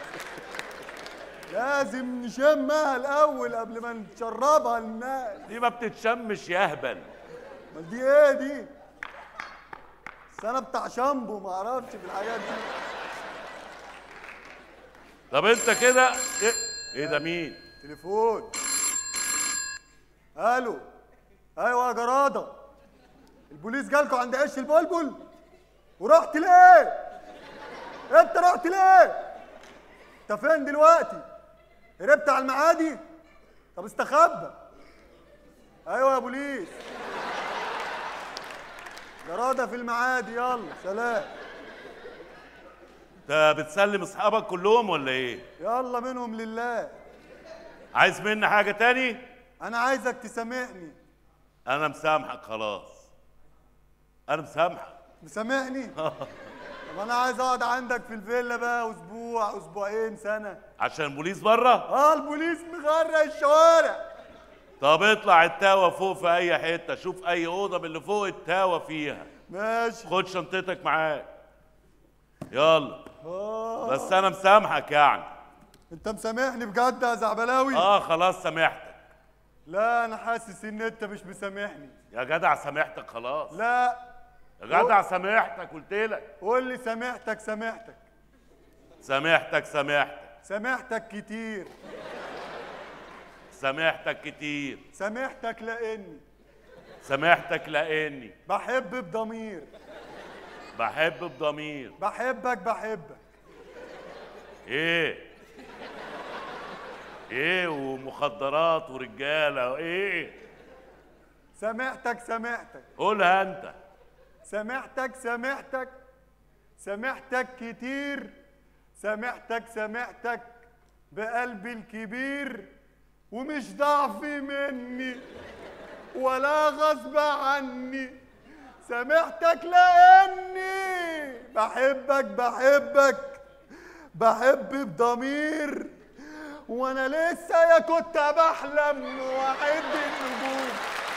لازم نشمها الاول قبل ما نشربها للناس دي ما بتتشمش يا اهبل امال دي ايه دي بس انا بتاع شامبو ما اعرفش في الحاجات دي طب انت كده ايه, إيه ده مين تليفون الو ايوه يا جراده البوليس جالكوا عند عش البلبل ورحت ليه انت رحت ليه انت فين دلوقتي هربت على المعادي طب استخبى ايوه يا بوليس جراده في المعادي يلا سلام انت بتسلم اصحابك كلهم ولا ايه يلا منهم لله عايز مني حاجه تاني انا عايزك تسامحني انا مسامحك خلاص انا مسامحك مسامحني طب انا عايز اقعد عندك في الفيلا بقى اسبوع اسبوعين سنه عشان البوليس بره اه البوليس مغرق الشوارع طب اطلع التاوه فوق في اي حته شوف اي اوضه من اللي فوق التاوه فيها ماشي خد شنطتك معاك يلا آه. بس انا مسامحك يعني انت مسامحني بجد يا زعبلاوي اه خلاص سامحتك لا انا حاسس ان انت مش مسامحني يا جدع سامحتك خلاص لا يا جدع سامحتك قلت لك قول لي سامحتك سامحتك سامحتك سامحتك سامحتك كتير سامحتك كتير سامحتك لاني سامحتك لاني بحب بضمير بحب بضمير بحبك بحبك ايه ايه ومخدرات ورجاله وايه سامحتك سامحتك قولها انت سامحتك سامحتك سامحتك كتير سامحتك سامحتك بقلبي الكبير ومش ضعف مني ولا غصب عني سامحتك لاني بحبك بحبك بحب بضمير وانا لسه يا كنت بحلم واحد النجوم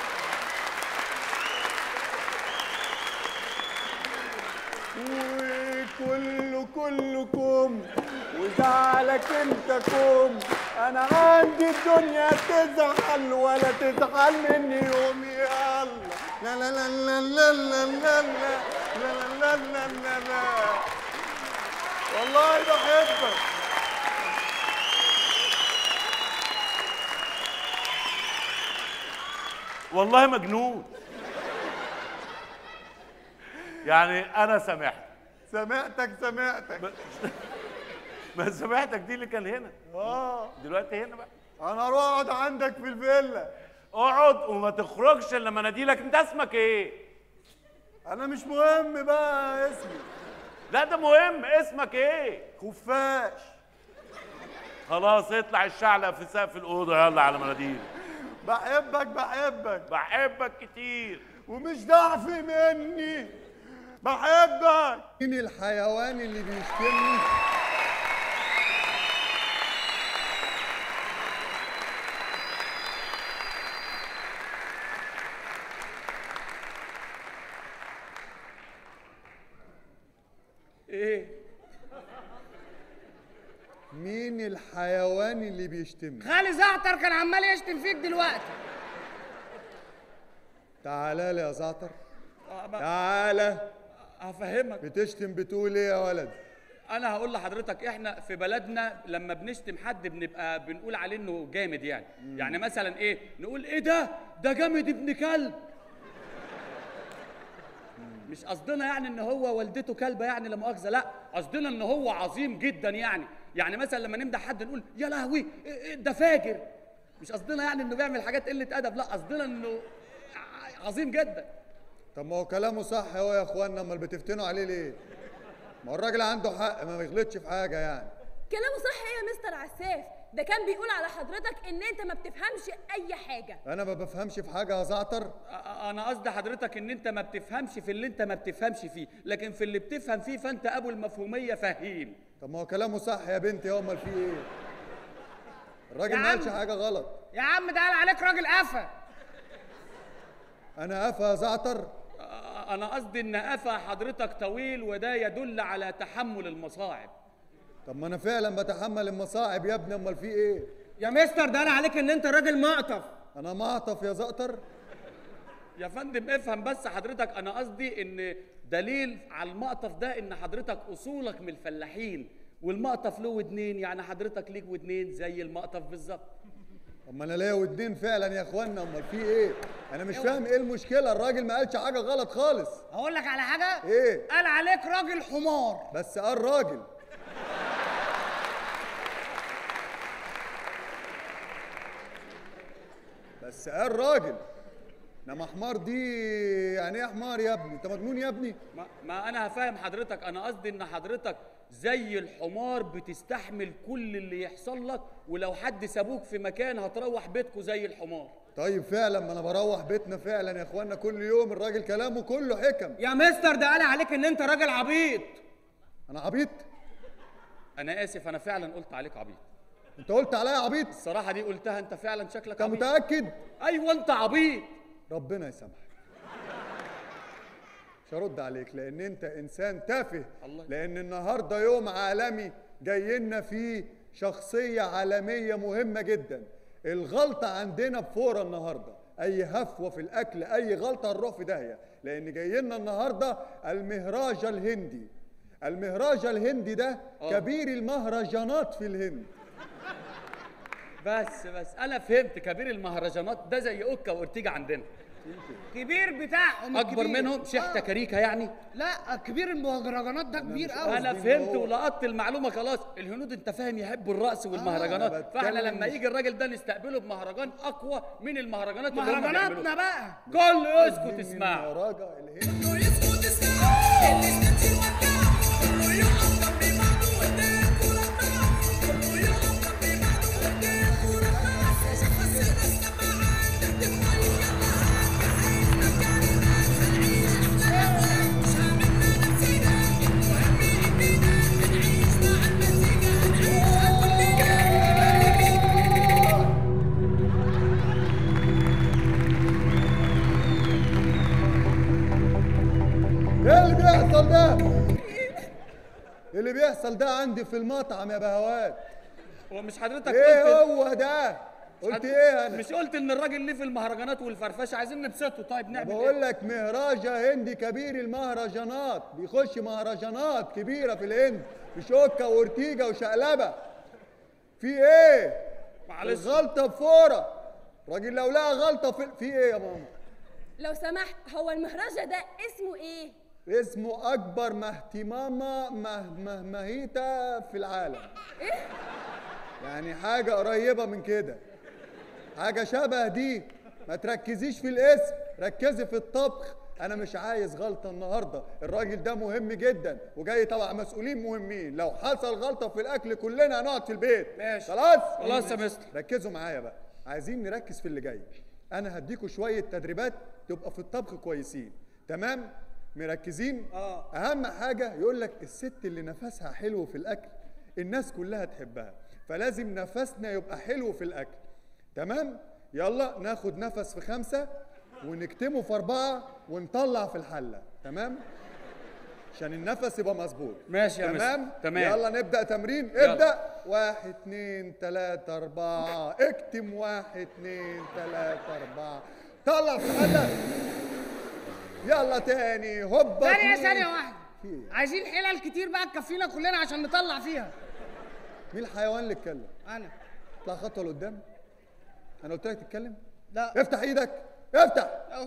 وكل كلكم وزعلك انت كوم انا عندي الدنيا تزعل ولا تزعل مني يوم يلا لا لا لا لا لا لا لا لا لا لا لا لا لا والله بحبك والله مجنون يعني انا سامحتك سامحتك سامحتك ما سامحتك دي اللي كان هنا اه دلوقتي هنا بقى انا اروح اقعد عندك في الفيلا اقعد وما تخرجش الا لما اناديلك انت اسمك ايه انا مش مهم بقى اسمي لا ده مهم اسمك ايه خفاش خلاص اطلع الشعلق في سقف الاوضه يلا على مناديل بحبك بحبك بحبك كتير ومش ضعف مني بحبك مين الحيوان اللي بيشتمني ايه مين الحيوان اللي بيشتمني خالي زعتر كان عمال يشتم فيك دلوقتي تعالى لي يا زعتر تعالى هفهمك بتشتم بتقول ايه يا ولد انا هقول لحضرتك احنا في بلدنا لما بنشتم حد بنبقى بنقول عليه انه جامد يعني يعني مثلا ايه نقول ايه ده ده جامد ابن كلب مش قصدنا يعني ان هو والدته كلبه يعني لا مؤاخذه لا قصدنا ان هو عظيم جدا يعني يعني مثلا لما نمدح حد نقول يا لهوي إيه- إيه ده فاجر مش قصدنا يعني انه بيعمل حاجات قله ادب لا قصدنا انه ع- عظيم جدا طب ما هو كلامه صح اهو يا اخوانا امال بتفتنوا عليه ليه ما هو الراجل عنده حق ما بيغلطش في حاجه يعني كلامه صح ايه يا مستر عساف ده كان بيقول على حضرتك ان انت ما بتفهمش اي حاجه انا ما بفهمش في حاجه يا زعتر أ- انا قصدي حضرتك ان انت ما بتفهمش في اللي انت ما بتفهمش فيه لكن في اللي بتفهم فيه فانت ابو المفهوميه فهيم طب ما هو كلامه صح يا بنتي هو امال في ايه الراجل يا ما قالش عم. حاجه غلط يا عم ده قال عليك راجل قفا انا قفا يا زعتر آه، انا قصدي ان قفا حضرتك طويل وده يدل على تحمل المصاعب طب ما انا فعلا بتحمل المصاعب يا ابني امال في ايه يا مستر ده انا عليك ان انت راجل مقطف انا معطف يا زعتر يا فندم افهم بس حضرتك انا قصدي ان دليل على المقطف ده ان حضرتك اصولك من الفلاحين والمقطف له ودنين يعني حضرتك ليك ودنين زي المقطف بالظبط طب ما انا ليا ودنين فعلا يا اخوانا امال في ايه انا مش فاهم ايه المشكله الراجل ما قالش حاجه غلط خالص اقول لك على حاجه ايه قال عليك راجل حمار بس قال راجل بس قال راجل انما حمار دي يعني ايه حمار يا ابني انت مجنون يا ابني ما, ما انا هفهم حضرتك انا قصدي ان حضرتك زي الحمار بتستحمل كل اللي يحصل لك ولو حد سابوك في مكان هتروح بيتكو زي الحمار طيب فعلا ما انا بروح بيتنا فعلا يا اخوانا كل يوم الراجل كلامه كله حكم يا مستر ده قال عليك ان انت راجل عبيط انا عبيط انا اسف انا فعلا قلت عليك عبيط انت قلت عليا عبيط الصراحه دي قلتها انت فعلا شكلك انت عبيط متاكد ايوه انت عبيط ربنا يسامحك مش هرد عليك لان انت انسان تافه الله لان النهارده يوم عالمي جاي لنا فيه شخصيه عالميه مهمه جدا الغلطه عندنا بفوره النهارده اي هفوه في الاكل اي غلطه هنروح في داهيه لان جاي لنا النهارده المهراج الهندي المهراج الهندي ده آه. كبير المهرجانات في الهند بس بس انا فهمت كبير المهرجانات ده زي اوكا واورتيجا عندنا كبير بتاعهم اكبر الكبير. منهم شحته آه. كريكه يعني لا كبير المهرجانات ده كبير قوي انا فهمت ولقطت المعلومه خلاص الهنود انت فاهم يحبوا الرقص والمهرجانات أنا فاحنا بتكلم لما مش- يجي الراجل ده نستقبله بمهرجان اقوى من المهرجانات اللي هم مهرجاناتنا بيعملوها. بقى كله يسكت اسمع راجع ايه اللي بيحصل ده؟ اللي بيحصل ده عندي في المطعم يا بهوات هو مش حضرتك ايه قلت هو ده؟ قلت حد- ايه انا؟ مش قلت ان الراجل ليه في المهرجانات والفرفشه عايزين نبسطه طيب نعمل بقول لك مهراجة هندي كبير المهرجانات بيخش مهرجانات كبيرة في الهند في شوكة وارتيجة وشقلبة في ايه؟ معلش. الغلطة بفورة راجل لو لقى غلطة في في ايه يا ماما؟ لو سمحت هو المهرجة ده اسمه ايه؟ اسمه أكبر مهتمامة مه مه مهيتة في العالم ايه؟ يعني حاجة قريبة من كده حاجة شبه دي ما تركزيش في الاسم ركزي في الطبخ أنا مش عايز غلطة النهاردة الراجل ده مهم جدا وجاي طبعا مسؤولين مهمين لو حصل غلطة في الأكل كلنا هنقعد في البيت ماشي. خلاص خلاص يا مستر. ركزوا معايا بقى عايزين نركز في اللي جاي أنا هديكوا شوية تدريبات تبقى في الطبخ كويسين تمام مركزين آه. اهم حاجه يقول لك الست اللي نفسها حلو في الاكل الناس كلها تحبها فلازم نفسنا يبقى حلو في الاكل تمام يلا ناخد نفس في خمسة ونكتمه في أربعة ونطلع في الحلة تمام عشان النفس يبقى مظبوط ماشي يا تمام مستر. تمام. يلا نبدأ تمرين يلا. ابدأ واحد اتنين تلاتة أربعة اكتم واحد اتنين تلاتة أربعة طلع في الحلة يلا تاني هوبا ثانية اتنين. ثانية واحدة في إيه؟ عايزين حلل كتير بقى تكفينا كلنا عشان نطلع فيها مين الحيوان اللي اتكلم؟ انا اطلع خطوة لقدام أنا قلت لك تتكلم؟ لا افتح ايدك افتح اهو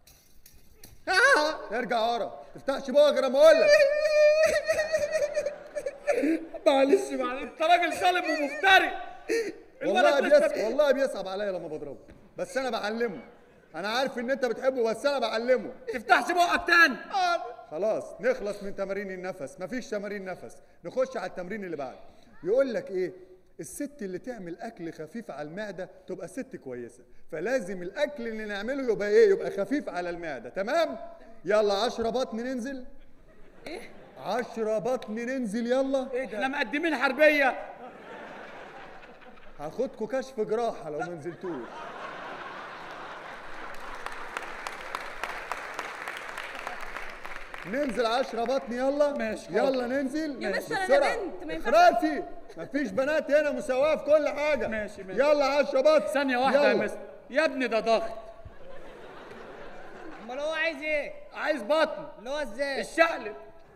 ارجع ورا تفتحش بقى غير ما اقول لك معلش معلش انت راجل ظالم ومفتري والله الولد لسه بيصعب والله بيصعب عليا لما بضربه بس انا بعلمه انا عارف ان انت بتحبه بس انا بعلمه تفتحش بقك تاني خلاص نخلص من تمارين النفس مفيش تمارين نفس نخش على التمرين اللي بعده يقول لك ايه الست اللي تعمل اكل خفيف على المعده تبقى ست كويسه فلازم الاكل اللي نعمله يبقى ايه يبقى خفيف على المعده تمام يلا عشرة بطن ننزل ايه عشرة بطن ننزل يلا احنا مقدمين حربيه هاخدكوا كشف جراحه لو ما نزلتوش ننزل 10 بطن يلا ماشي يلا ننزل يا ماشي، مستر أنا بسرعة. بنت، ما ينفعش. اخرسي مفيش بنات هنا مساواة في كل حاجة ماشي ماشي يلا 10 بطن ثانية واحدة يا يلا. مستر يا ابني ده ضغط امال هو عايز ايه؟ عايز بطن اللي هو ازاي؟ الشقلب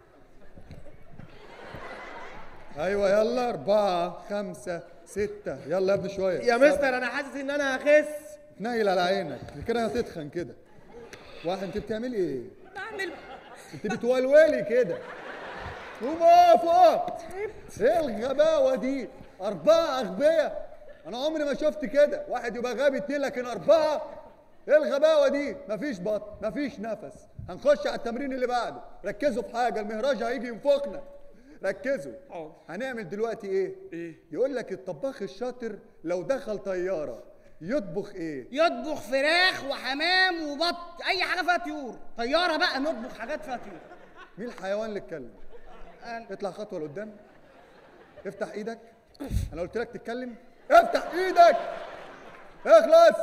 ايوه يلا أربعة خمسة ستة يلا يا ابني شوية يا مستر انا حاسس ان انا هخس تنيل على عينك كده هتتخن كده واحد انت بتعملي ايه؟ بعمل انت بتولولي كده قوم اقف اقف ايه الغباوه دي اربعه اغبياء انا عمري ما شفت كده واحد يبقى غبي اتنين لكن اربعه ايه الغباوه دي مفيش بطن مفيش نفس هنخش على التمرين اللي بعده ركزوا في حاجه المهراج هيجي ينفخنا ركزوا هنعمل دلوقتي ايه ايه يقول لك الطباخ الشاطر لو دخل طياره يطبخ ايه يطبخ فراخ وحمام وبط اي حاجه فيها طيور طياره بقى نطبخ حاجات فيها طيور مين الحيوان اللي اتكلم اطلع خطوه لقدام افتح ايدك انا قلت لك تتكلم افتح ايدك اخلص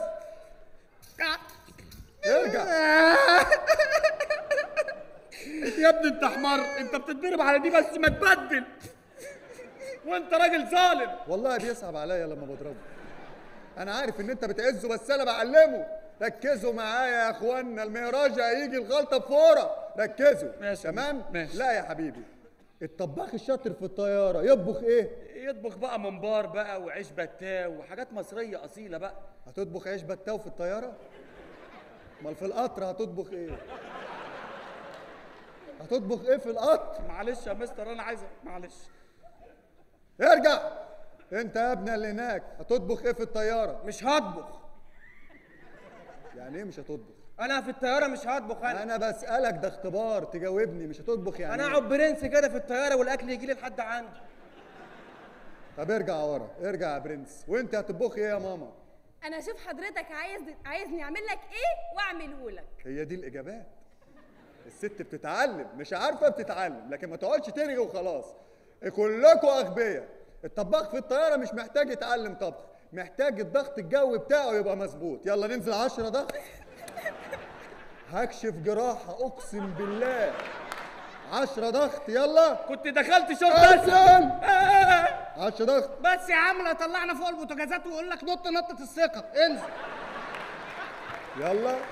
ارجع يا ابني انت حمار انت بتتضرب على دي بس ما تبدل وانت راجل ظالم والله بيصعب عليا لما بضربه انا عارف ان انت بتعزه بس انا بعلمه ركزوا معايا يا اخوانا المهراج هيجي الغلطه بفوره ركزوا ماشي تمام ماشي. لا يا حبيبي الطباخ الشاطر في الطياره يطبخ ايه يطبخ بقى ممبار بقى وعيش بتاو وحاجات مصريه اصيله بقى هتطبخ عيش بتاو في الطياره امال في القطر هتطبخ ايه هتطبخ ايه في القطر معلش يا مستر انا عايزك معلش ارجع انت يا ابني اللي هناك هتطبخ ايه في الطياره مش هطبخ يعني ايه مش هتطبخ انا في الطياره مش هطبخ انا انا بسالك ده اختبار تجاوبني مش هتطبخ يعني انا إيه؟ اقعد برنس كده في الطياره والاكل يجي لي لحد عندي طب ارجع ورا ارجع يا برنس وانت هتطبخي ايه يا ماما انا اشوف حضرتك عايز عايزني اعمل لك ايه واعمله لك هي دي الاجابات الست بتتعلم مش عارفه بتتعلم لكن ما تقعدش ترغي وخلاص كلكم اغبياء الطباخ في الطياره مش محتاج يتعلم طبخ محتاج الضغط الجوي بتاعه يبقى مظبوط يلا ننزل عشرة ضغط هكشف جراحه اقسم بالله عشرة ضغط يلا كنت دخلت شفت انزل عشرة ضغط بس يا عم لا طلعنا فوق البوتاجازات ويقول لك نط نطه الثقه انزل يلا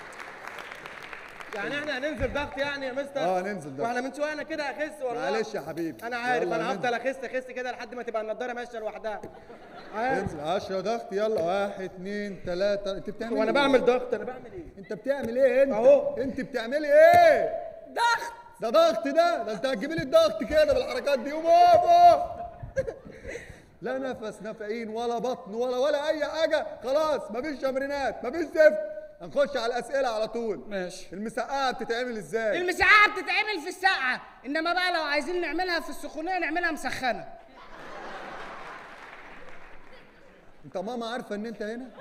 يعني احنا هننزل ضغط يعني يا مستر اه ننزل ضغط واحنا من شويه انا كده اخس والله معلش يا حبيبي انا عارف يلا انا ننزل. هفضل اخس اخس كده لحد ما تبقى النضاره ماشيه لوحدها عارف انزل 10 ضغط يلا واحد اتنين تلاتة انت بتعمل وانا ايه؟ بعمل ضغط انا بعمل ايه انت بتعمل ايه انت؟ اهو. انت بتعملي ايه؟ ضغط ده ضغط ده ده انت هتجيبي لي الضغط كده بالحركات دي قوم اقف اقف. لا نفس نفقين ولا بطن ولا ولا اي حاجه خلاص مفيش تمرينات مفيش زفت هنخش على الاسئله على طول ماشي المسقعه بتتعمل ازاي؟ المسقعه بتتعمل في السقعه انما بقى لو عايزين نعملها في السخونيه نعملها مسخنه انت ماما عارفه ان انت هنا؟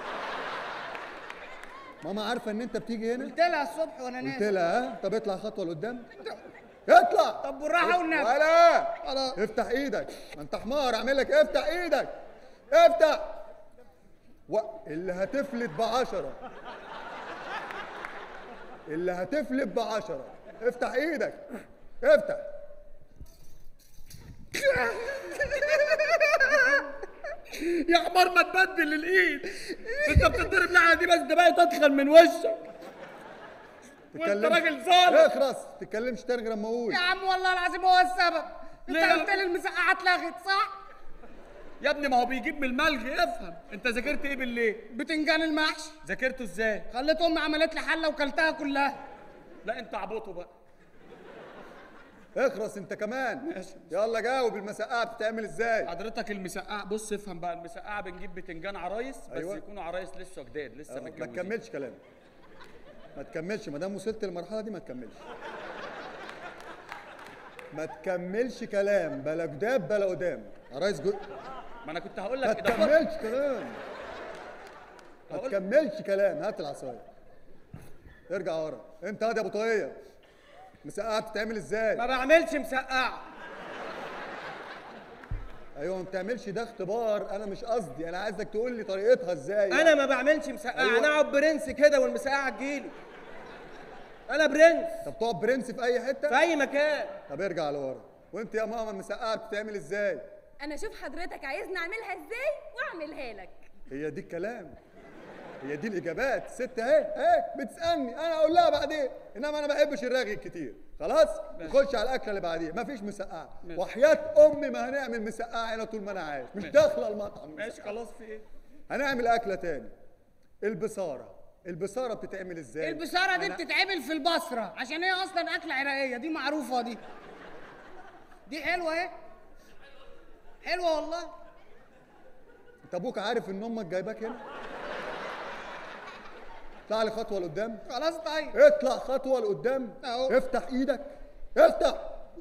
ماما عارفه ان انت بتيجي هنا؟ قلت لها الصبح وانا قلت نازل لها ها طب اطلع خطوه لقدام اطلع طب بالراحه والنبي ولا خلاص افتح ايدك ما انت حمار اعمل لك إيه؟ افتح ايدك افتح و... اللي هتفلت بعشرة اللي هتفلت بعشرة افتح ايدك افتح يا حمار ما تبدل الايد انت بتضرب لعنه دي بس ده بقى تدخل من وشك وانت تتكلمش- راجل ظالم اخرس تتكلمش تاني غير لما اقول يا عم والله العظيم هو السبب انت ليه؟ قلت لي المسقعه اتلغت صح يا ابني ما هو بيجيب من الملغي افهم انت ذاكرت ايه بالليل بتنجان المحشي ذاكرته ازاي خليت امي عملت لي حله وكلتها كلها لا انت عبطه بقى اخرس انت كمان يلا جاوب المسقعه بتتعمل ازاي حضرتك المسقعه بص افهم بقى المسقعه بنجيب بتنجان عرايس بس أيوة. يكونوا عرايس لسه جداد لسه آه، ما متجوزين تكملش كلام ما تكملش ما دام وصلت للمرحله دي ما تكملش ما تكملش كلام بلا جداب بلا قدام عرايس جو... ما انا كنت هقول ما لك ده تكملش كلام ما تكملش كلام هات العصايه ارجع ورا انت هادي يا ابو طاقيه مسقعه بتتعمل ازاي ما بعملش مسقعه ايوه ما بتعملش ده اختبار انا مش قصدي انا عايزك تقول لي طريقتها ازاي انا ما بعملش مسقعه أيوة. انا اقعد برنس كده والمسقعه تجيلي انا برنس طب تقعد برنس في اي حته في اي مكان طب ارجع لورا وانت يا ماما المسقعه بتتعمل ازاي انا اشوف حضرتك عايزني اعملها ازاي واعملها لك هي دي الكلام هي دي الاجابات ست اهي اهي بتسالني انا اقول لها بعدين انما انا ما بحبش الرغي كتير خلاص نخش على الاكله اللي بعديها مفيش مسقعه ماشي. وحياه امي ما هنعمل مسقعه هنا طول ما انا عايش مش ماشي. داخله المطعم ماشي خلاص في ايه هنعمل اكله تاني البصاره البصاره بتتعمل ازاي البصاره دي أنا- بتتعمل في البصره عشان هي اصلا اكله عراقيه دي معروفه دي دي حلوه اهي حلوه والله انت ابوك عارف ان امك جايباك هنا اطلع لي خطوه لقدام خلاص طيب اطلع خطوه لقدام اهو افتح ايدك افتح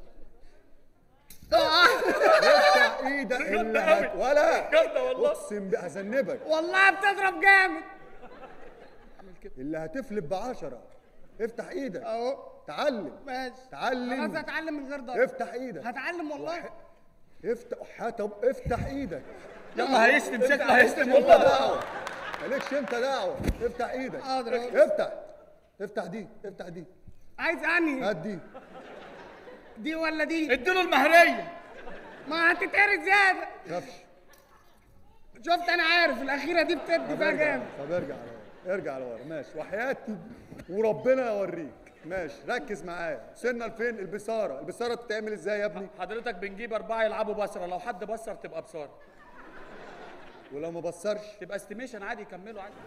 افتح ايدك اللي هت- ولا جامدة والله. اقسم بالله هذنبك والله بتضرب جامد اللي هتفلب بعشرة افتح ايدك اهو تعلم ماشي تعلم خلاص هتعلم من غير ضرب افتح ايدك هتعلم والله افتح حتى افتح ايدك يلا هيشتم شكله افتح هيشتم انت والله. دعوه مالكش انت دعوه افتح ايدك حاضر اهو. افتح افتح دي افتح دي عايز انهي هات دي دي ولا دي اديله المهريه ما هتتقري زياده خافش شفت انا عارف الاخيره دي بتدي طب فيها ارجع جامد طب ارجع لورا ارجع لورا ماشي وحياتي وربنا يوريك ماشي ركز معايا وصلنا لفين البصاره البصاره بتتعمل ازاي يا ابني حضرتك بنجيب اربعه يلعبوا بصره لو حد بصر تبقى بصاره ولو ما بصرش تبقى استيميشن عادي يكملوا عادي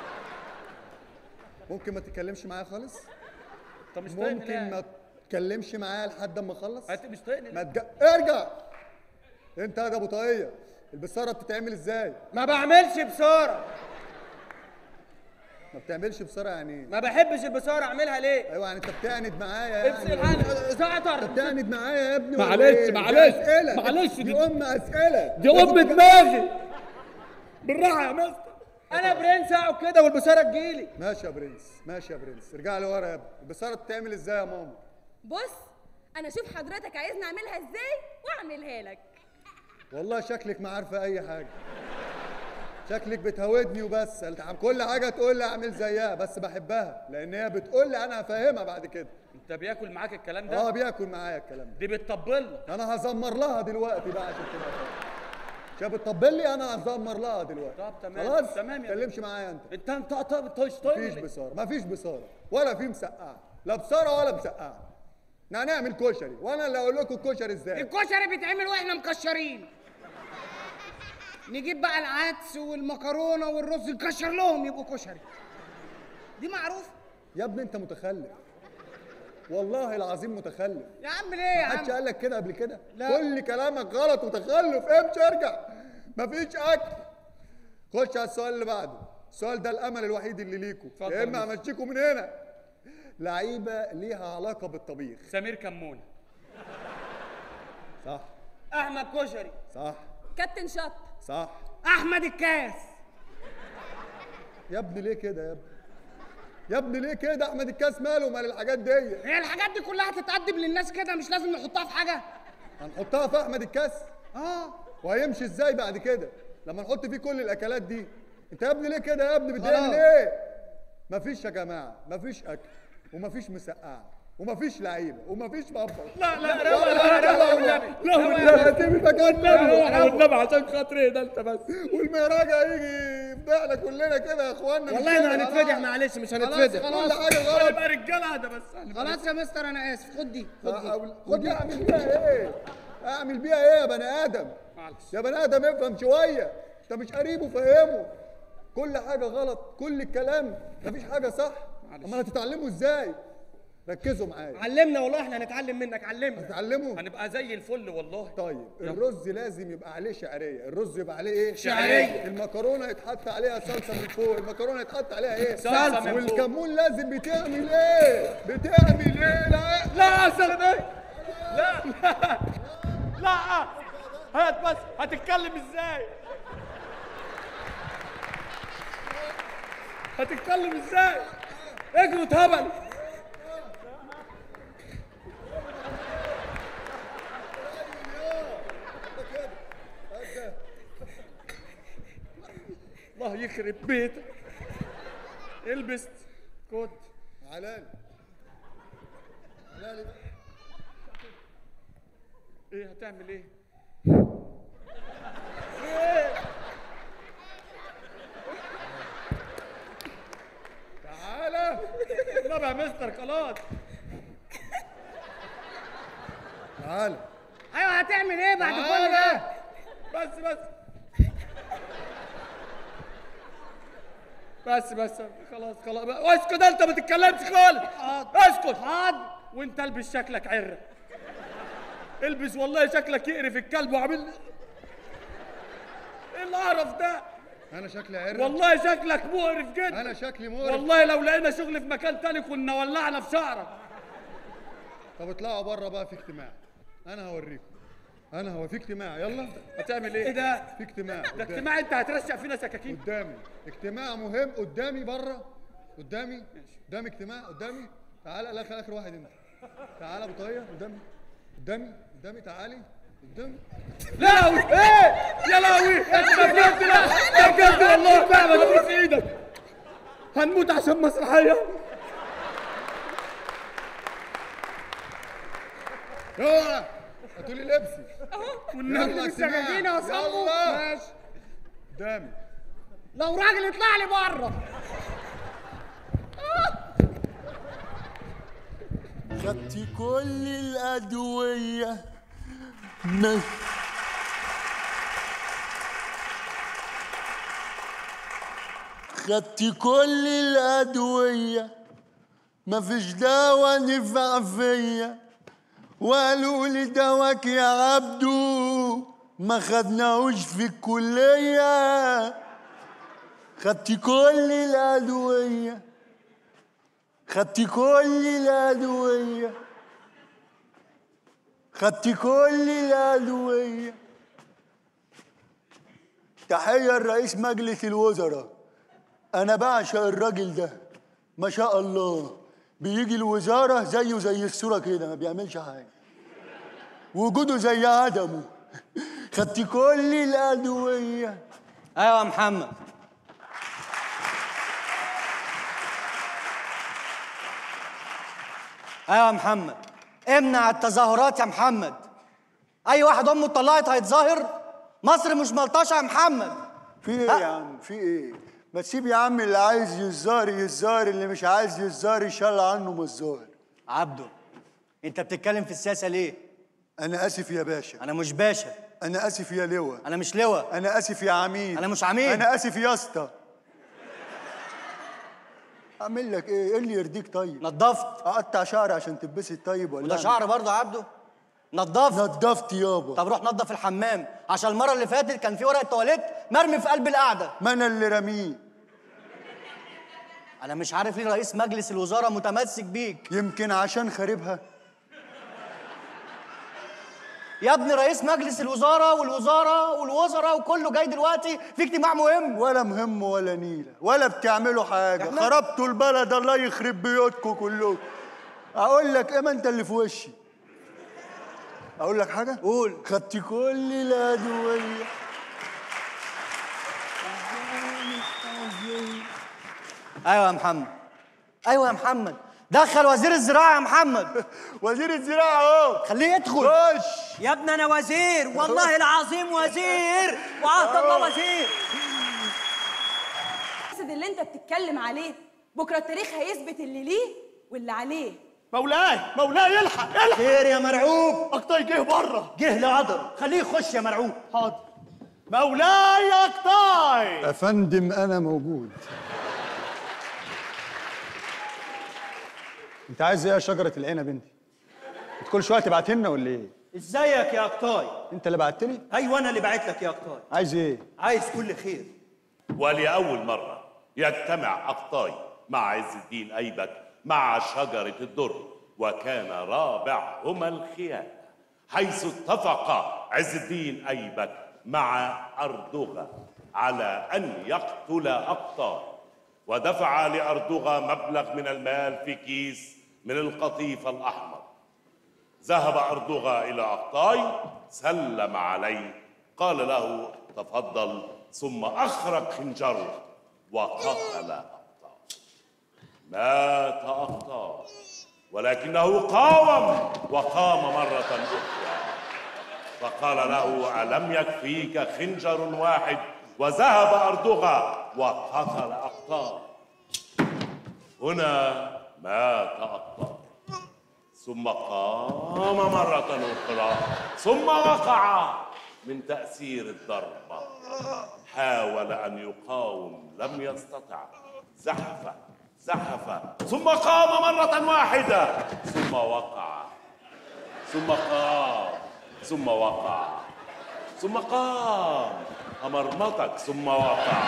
ممكن ما تتكلمش معايا خالص طب مش طايقني ممكن ليه؟ ما تتكلمش معايا لحد اما اخلص انت مش طايقني ما ليه؟ تج... ارجع انت يا ابو طاقيه البصاره بتتعمل ازاي ما بعملش بصاره ما بتعملش بصاره يعني ايه ما بحبش البصاره اعملها ليه ايوه يعني انت بتعند معايا يعني افصل عني زعتر انت بتعند معايا يا ابني ولا معلش، ايه؟ دي معلش، أسئلة. معلش، دي, دي- دي ام اسئله دي ام دماغي بالراحه يا مستر انا برنس اقعد كده والبصاره تجيلي ماشي يا برنس ماشي يا برنس ارجع لي ورا يا ابني البصاره بتتعمل ازاي يا ماما بص انا اشوف حضرتك عايزني اعملها ازاي واعملها لك والله شكلك ما عارفه اي حاجه شكلك بتهودني وبس انت عم كل حاجه تقول لي اعمل زيها بس بحبها لان هي بتقول لي انا هفهمها بعد كده انت بياكل معاك الكلام ده اه بياكل معايا الكلام ده دي بتطبل لك. انا هزمر لها دلوقتي بقى عشان تبقى فاهم شايف بتطبل لي انا هزمر لها دلوقتي طب تمام خلاص تمام ما تتكلمش معايا انت انت انت انت مش طايقني مفيش ليه؟ بصاره مفيش بصاره ولا في مسقعه لا بصاره ولا مسقعه احنا هنعمل كشري وانا اللي اقول لكم الكشري ازاي الكشري بيتعمل واحنا مكشرين نجيب بقى العدس والمكرونه والرز نكشر لهم يبقوا كشري دي معروفه يا ابني انت متخلف والله العظيم متخلف يا عم ليه يا محدش عم قال لك كده قبل كده لا. كل كلامك غلط وتخلف امشي ارجع مفيش اكل خش على السؤال اللي بعده السؤال ده الامل الوحيد اللي ليكم اتفضل يا يا اما مستر. امشيكم من هنا لعيبه ليها علاقه بالطبيخ سمير كمونه صح احمد كشري صح كابتن شط صح احمد الكاس يا ابني ليه كده يا ابني يا ابني ليه كده احمد الكاس ماله مال الحاجات دي هي الحاجات دي كلها تتقدم للناس كده مش لازم نحطها في حاجه هنحطها في احمد الكاس اه وهيمشي ازاي بعد كده لما نحط فيه كل الاكلات دي انت يا ابني ليه كده يا ابني بتضايقني خلاص. ليه مفيش يا جماعه مفيش اكل ومفيش مسقعه ومفيش لعيبه ومفيش مطبخ لا لا ولا لا لا حاجة لا والنبي. لا والنبي سيب المكان ده والنبي عشان خاطري ده انت بس والمهراج هيجي يفضحنا كلنا كده يا اخوانا مش والله كده، ما هنتفضح خلاص. معلش مش خلاص، هنتفضح خلاص. كل حاجه غلط يبقى رجاله ده بس خلاص يا مستر انا اسف خد دي خد دي خد دي اعمل بيها ايه؟ اعمل بيها ايه يا بني ادم؟ معلش يا بني ادم افهم شويه انت مش قريب وفهمه كل حاجه غلط كل الكلام مفيش حاجه صح امال هتتعلموا ازاي؟ ركزوا معايا علمنا والله احنا هنتعلم منك علمنا هتتعلموا هنبقى زي الفل والله طيب الرز لازم يبقى عليه شعريه الرز يبقى عليه ايه شعرية. المكرونه يتحط عليها صلصه من فوق المكرونه يتحط عليها ايه صلصة من فوق. والكمون لازم بتعمل ايه بتعمل ايه لا لا يا سلام لا لا لا هات بس هتتكلم ازاي هتتكلم ازاي اجروا اتهبل الله يخرب بيتك البس كود علان ايه هتعمل ايه تعالى النبي يا مستر خلاص تعالى ايوه هتعمل ايه بعد كل تعالى. ده بس بس بس بس خلاص خلاص بقى. اسكت انت ما تتكلمش خالص اسكت حاضر وانت البس شكلك عره البس والله شكلك يقرف الكلب وعامل ايه القرف ده انا شكلي عرق والله شكلك مقرف جدا انا شكلي مقرف والله لو لقينا شغل في مكان تاني كنا ولعنا في شعرك طب اطلعوا بره بقى في اجتماع انا هوريكم انا هو في اجتماع يلا هتعمل ايه؟ ايه ده؟ في اجتماع ده اجتماع انت هترشق فينا سكاكين قدامي اجتماع مهم قدامي بره قدامي قدامي اجتماع قدامي تعالى الاخر اخر واحد انت تعالى ابو طاقيه قدامي قدامي قدامي تعالي قدامي لا ايه يا لهوي انت بجد لا ده بجد والله فعلا ابوس ايدك هنموت عشان مسرحيه اوعى هاتوا لي لبسي والنبي يلا بالسكاكين اجتماع. يا صمو يلا. ماشي قدامي لو راجل يطلع لي بره خدتي كل الأدوية ما خدتي كل الأدوية مفيش دواء نفع فيا وقالوا لي دواك يا عبدو ما خدناهوش في الكلية خدتي كل الأدوية خدتي كل الأدوية خدتي كل الأدوية تحية لرئيس مجلس الوزراء أنا بعشق الراجل ده ما شاء الله بيجي الوزارة زيه زي الصورة كده ما بيعملش حاجة وجوده زي عدمه خدتي كل الأدوية ايوه يا محمد ايوه يا محمد امنع التظاهرات يا محمد اي واحد امه اتطلقت هيتظاهر مصر مش ملطشه يا محمد في ايه يا عم في ايه ما تسيب يا عم اللي عايز يزار يزار اللي مش عايز يزار يشال عنه من الزار عبده انت بتتكلم في السياسه ليه انا اسف يا باشا انا مش باشا انا اسف يا لواء انا مش لواء انا اسف يا عميد انا مش عميد انا اسف يا اسطى اعمل لك ايه ايه اللي يرضيك طيب نضفت اقطع شعري عشان تتبسط طيب ولا وده أعمل؟ شعر برضه يا عبده نضفت نضفت يابا طب روح نضف الحمام عشان المره اللي فاتت كان في ورقه تواليت مرمي في قلب القعده ما انا اللي رميه انا مش عارف ليه رئيس مجلس الوزراء متمسك بيك يمكن عشان خاربها يا ابني رئيس مجلس الوزراء والوزاره والوزراء وكله جاي دلوقتي في اجتماع مهم ولا مهم ولا نيله ولا بتعملوا حاجه إحنا- خربتوا البلد الله يخرب بيوتكم كلكم اقول لك ايه ما انت اللي في وشي اقول لك حاجه قول خدت كل الادويه ايوه يا محمد ايوه يا محمد دخل وزير الزراعه يا محمد وزير الزراعه اهو خليه يدخل خش يا ابني انا وزير والله العظيم وزير وعهد الله وزير المقصد اللي انت بتتكلم عليه بكره التاريخ هيثبت اللي ليه واللي عليه مولاي مولاي الحق الحق خير يا مرعوب اقطاي جه بره جه لعذر خليه يخش يا مرعوب حاضر مولاي اقطاي افندم انا موجود انت عايز ايه يا شجره العنب انت انت كل شويه تبعت لنا ولا ايه ازيك يا اقطاي انت اللي بعت لي ايوه انا اللي بعت لك يا اقطاي عايز ايه عايز كل خير ولأول مرة يجتمع أقطاي مع عز الدين أيبك مع شجرة الدر وكان رابعهما الخيانة حيث اتفق عز الدين أيبك مع أردوغة على أن يقتل أقطاي ودفع لأردوغة مبلغ من المال في كيس من القطيف الأحمر ذهب أردوغة إلى أقطاي سلم عليه قال له تفضل ثم أخرج خنجره وقتل أقطاي مات أقطاي ولكنه قاوم وقام مرة أخرى فقال له ألم يكفيك خنجر واحد وذهب أردغا وقتل أقطار هنا مات أقطار ثم قام مرة أخرى ثم وقع من تأثير الضربة حاول أن يقاوم لم يستطع زحف زحف ثم قام مرة واحدة ثم وقع ثم قام ثم وقع ثم قام أمرمطك ثم وقع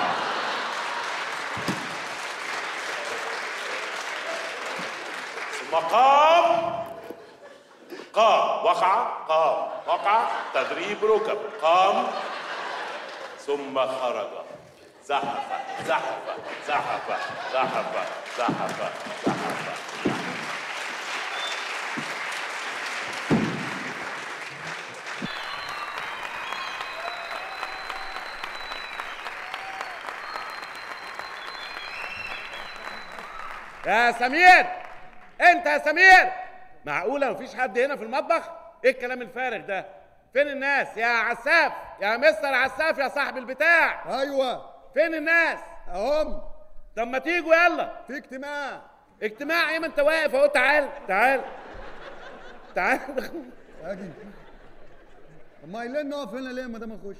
ثم قام قام وقع قام وقع تدريب ركب قام ثم خرج زحف زحف زحف زحف زحف زحف يا سمير انت يا سمير معقوله مفيش حد هنا في المطبخ ايه الكلام الفارغ ده فين الناس يا عساف يا مستر عساف يا صاحب البتاع ايوه فين الناس اهم طب ما تيجوا يلا في اجتماع اجتماع ايه ما انت واقف اهو تعال تعال تعال اجي اما قايلين نقف هنا ليه ما دام اخش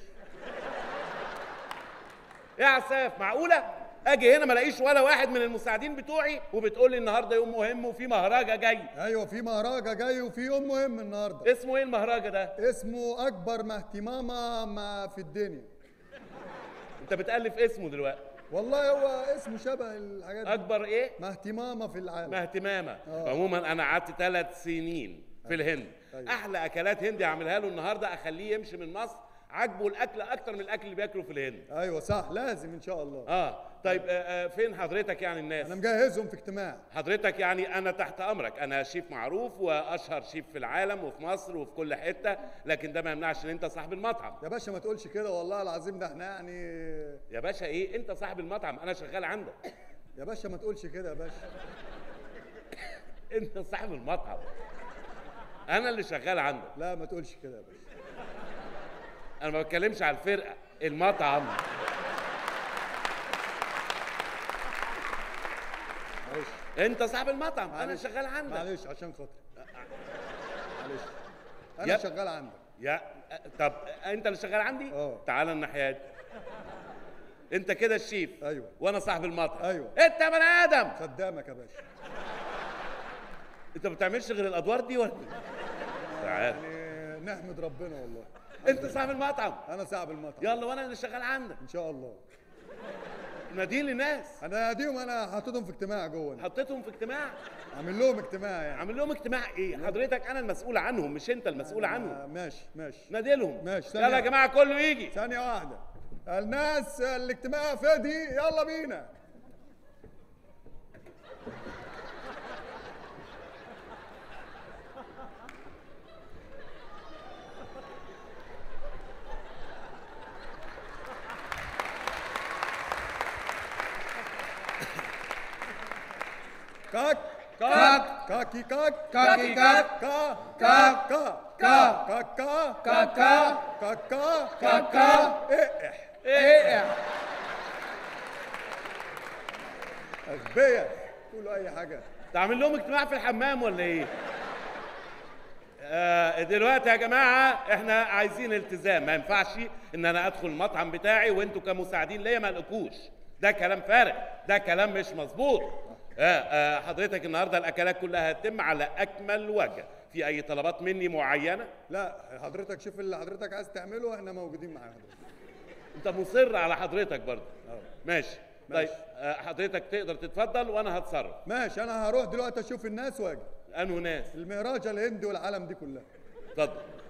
يا عساف معقوله اجي هنا ما الاقيش ولا واحد من المساعدين بتوعي وبتقول لي النهارده يوم مهم وفي مهرجه جاي ايوه في مهرجه جاي وفي يوم مهم النهارده اسمه ايه المهرجه ده اسمه اكبر ما اهتماما ما في الدنيا انت بتالف اسمه دلوقتي والله هو اسمه شبه الحاجات دي. اكبر ايه ما اهتماما في العالم ما اهتماما آه. عموما انا قعدت ثلاث سنين في الهند أيوة. احلى اكلات هندي اعملها له النهارده اخليه يمشي من مصر عاجبه الاكل اكتر من الاكل اللي بياكله في الهند ايوه صح لازم ان شاء الله اه طيب آه آه فين حضرتك يعني الناس انا مجهزهم في اجتماع حضرتك يعني انا تحت امرك انا شيف معروف واشهر شيف في العالم وفي مصر وفي كل حته لكن ده ما يمنعش ان انت صاحب المطعم يا باشا ما تقولش كده والله العظيم ده احنا يعني يا باشا ايه انت صاحب المطعم انا شغال عندك يا باشا ما تقولش كده يا باشا انت صاحب المطعم انا اللي شغال عندك لا ما تقولش كده يا باشا انا ما بتكلمش على الفرقه المطعم معلش انت صاحب المطعم انا معلش. شغال عندك معلش عشان خاطري معلش يا- انا شغال عندك يا طب انت اللي شغال عندي اه تعال الناحيه دي انت كده الشيف ايوه وانا صاحب المطعم ايوه انت يا بني ادم خدامك يا باشا انت ما بتعملش غير الادوار دي ولا تعال يعني نحمد ربنا والله انت صاحب المطعم انا صاحب المطعم يلا وانا اللي شغال عندك ان شاء الله نادي لي ناس انا هديهم انا حاططهم في اجتماع جوه أنا. حطيتهم في اجتماع عامل لهم اجتماع يعني عامل لهم اجتماع ايه حضرتك انا المسؤول عنهم مش انت المسؤول عنهم آه، ماشي ماشي نادي لهم ماشي يلا يا ثانية. جماعه كله يجي ثانية واحدة الناس الاجتماع فادي يلا بينا كاك كاك. كاكي كاك كاكي كاك. كا كاك. كا كا. كاكا كاكا. كاكا كاكا. اقح ايه اغبياء قولوا اي حاجه تعمل لهم اجتماع في الحمام ولا ايه آه دلوقتي يا جماعه احنا عايزين التزام ما ينفعش ان انا ادخل المطعم بتاعي وانتوا كمساعدين ليا ما لقوش ده كلام فارغ ده كلام مش مظبوط آه آه حضرتك النهارده الاكلات كلها هتتم على اكمل وجه في اي طلبات مني معينه لا حضرتك شوف اللي حضرتك عايز تعمله احنا موجودين معاك انت مصر على حضرتك برضه ماشي طيب ماشي. آه حضرتك تقدر تتفضل وانا هتصرف ماشي انا هروح دلوقتي اشوف الناس واجي انه ناس المهراجة الهندي والعالم دي كلها اتفضل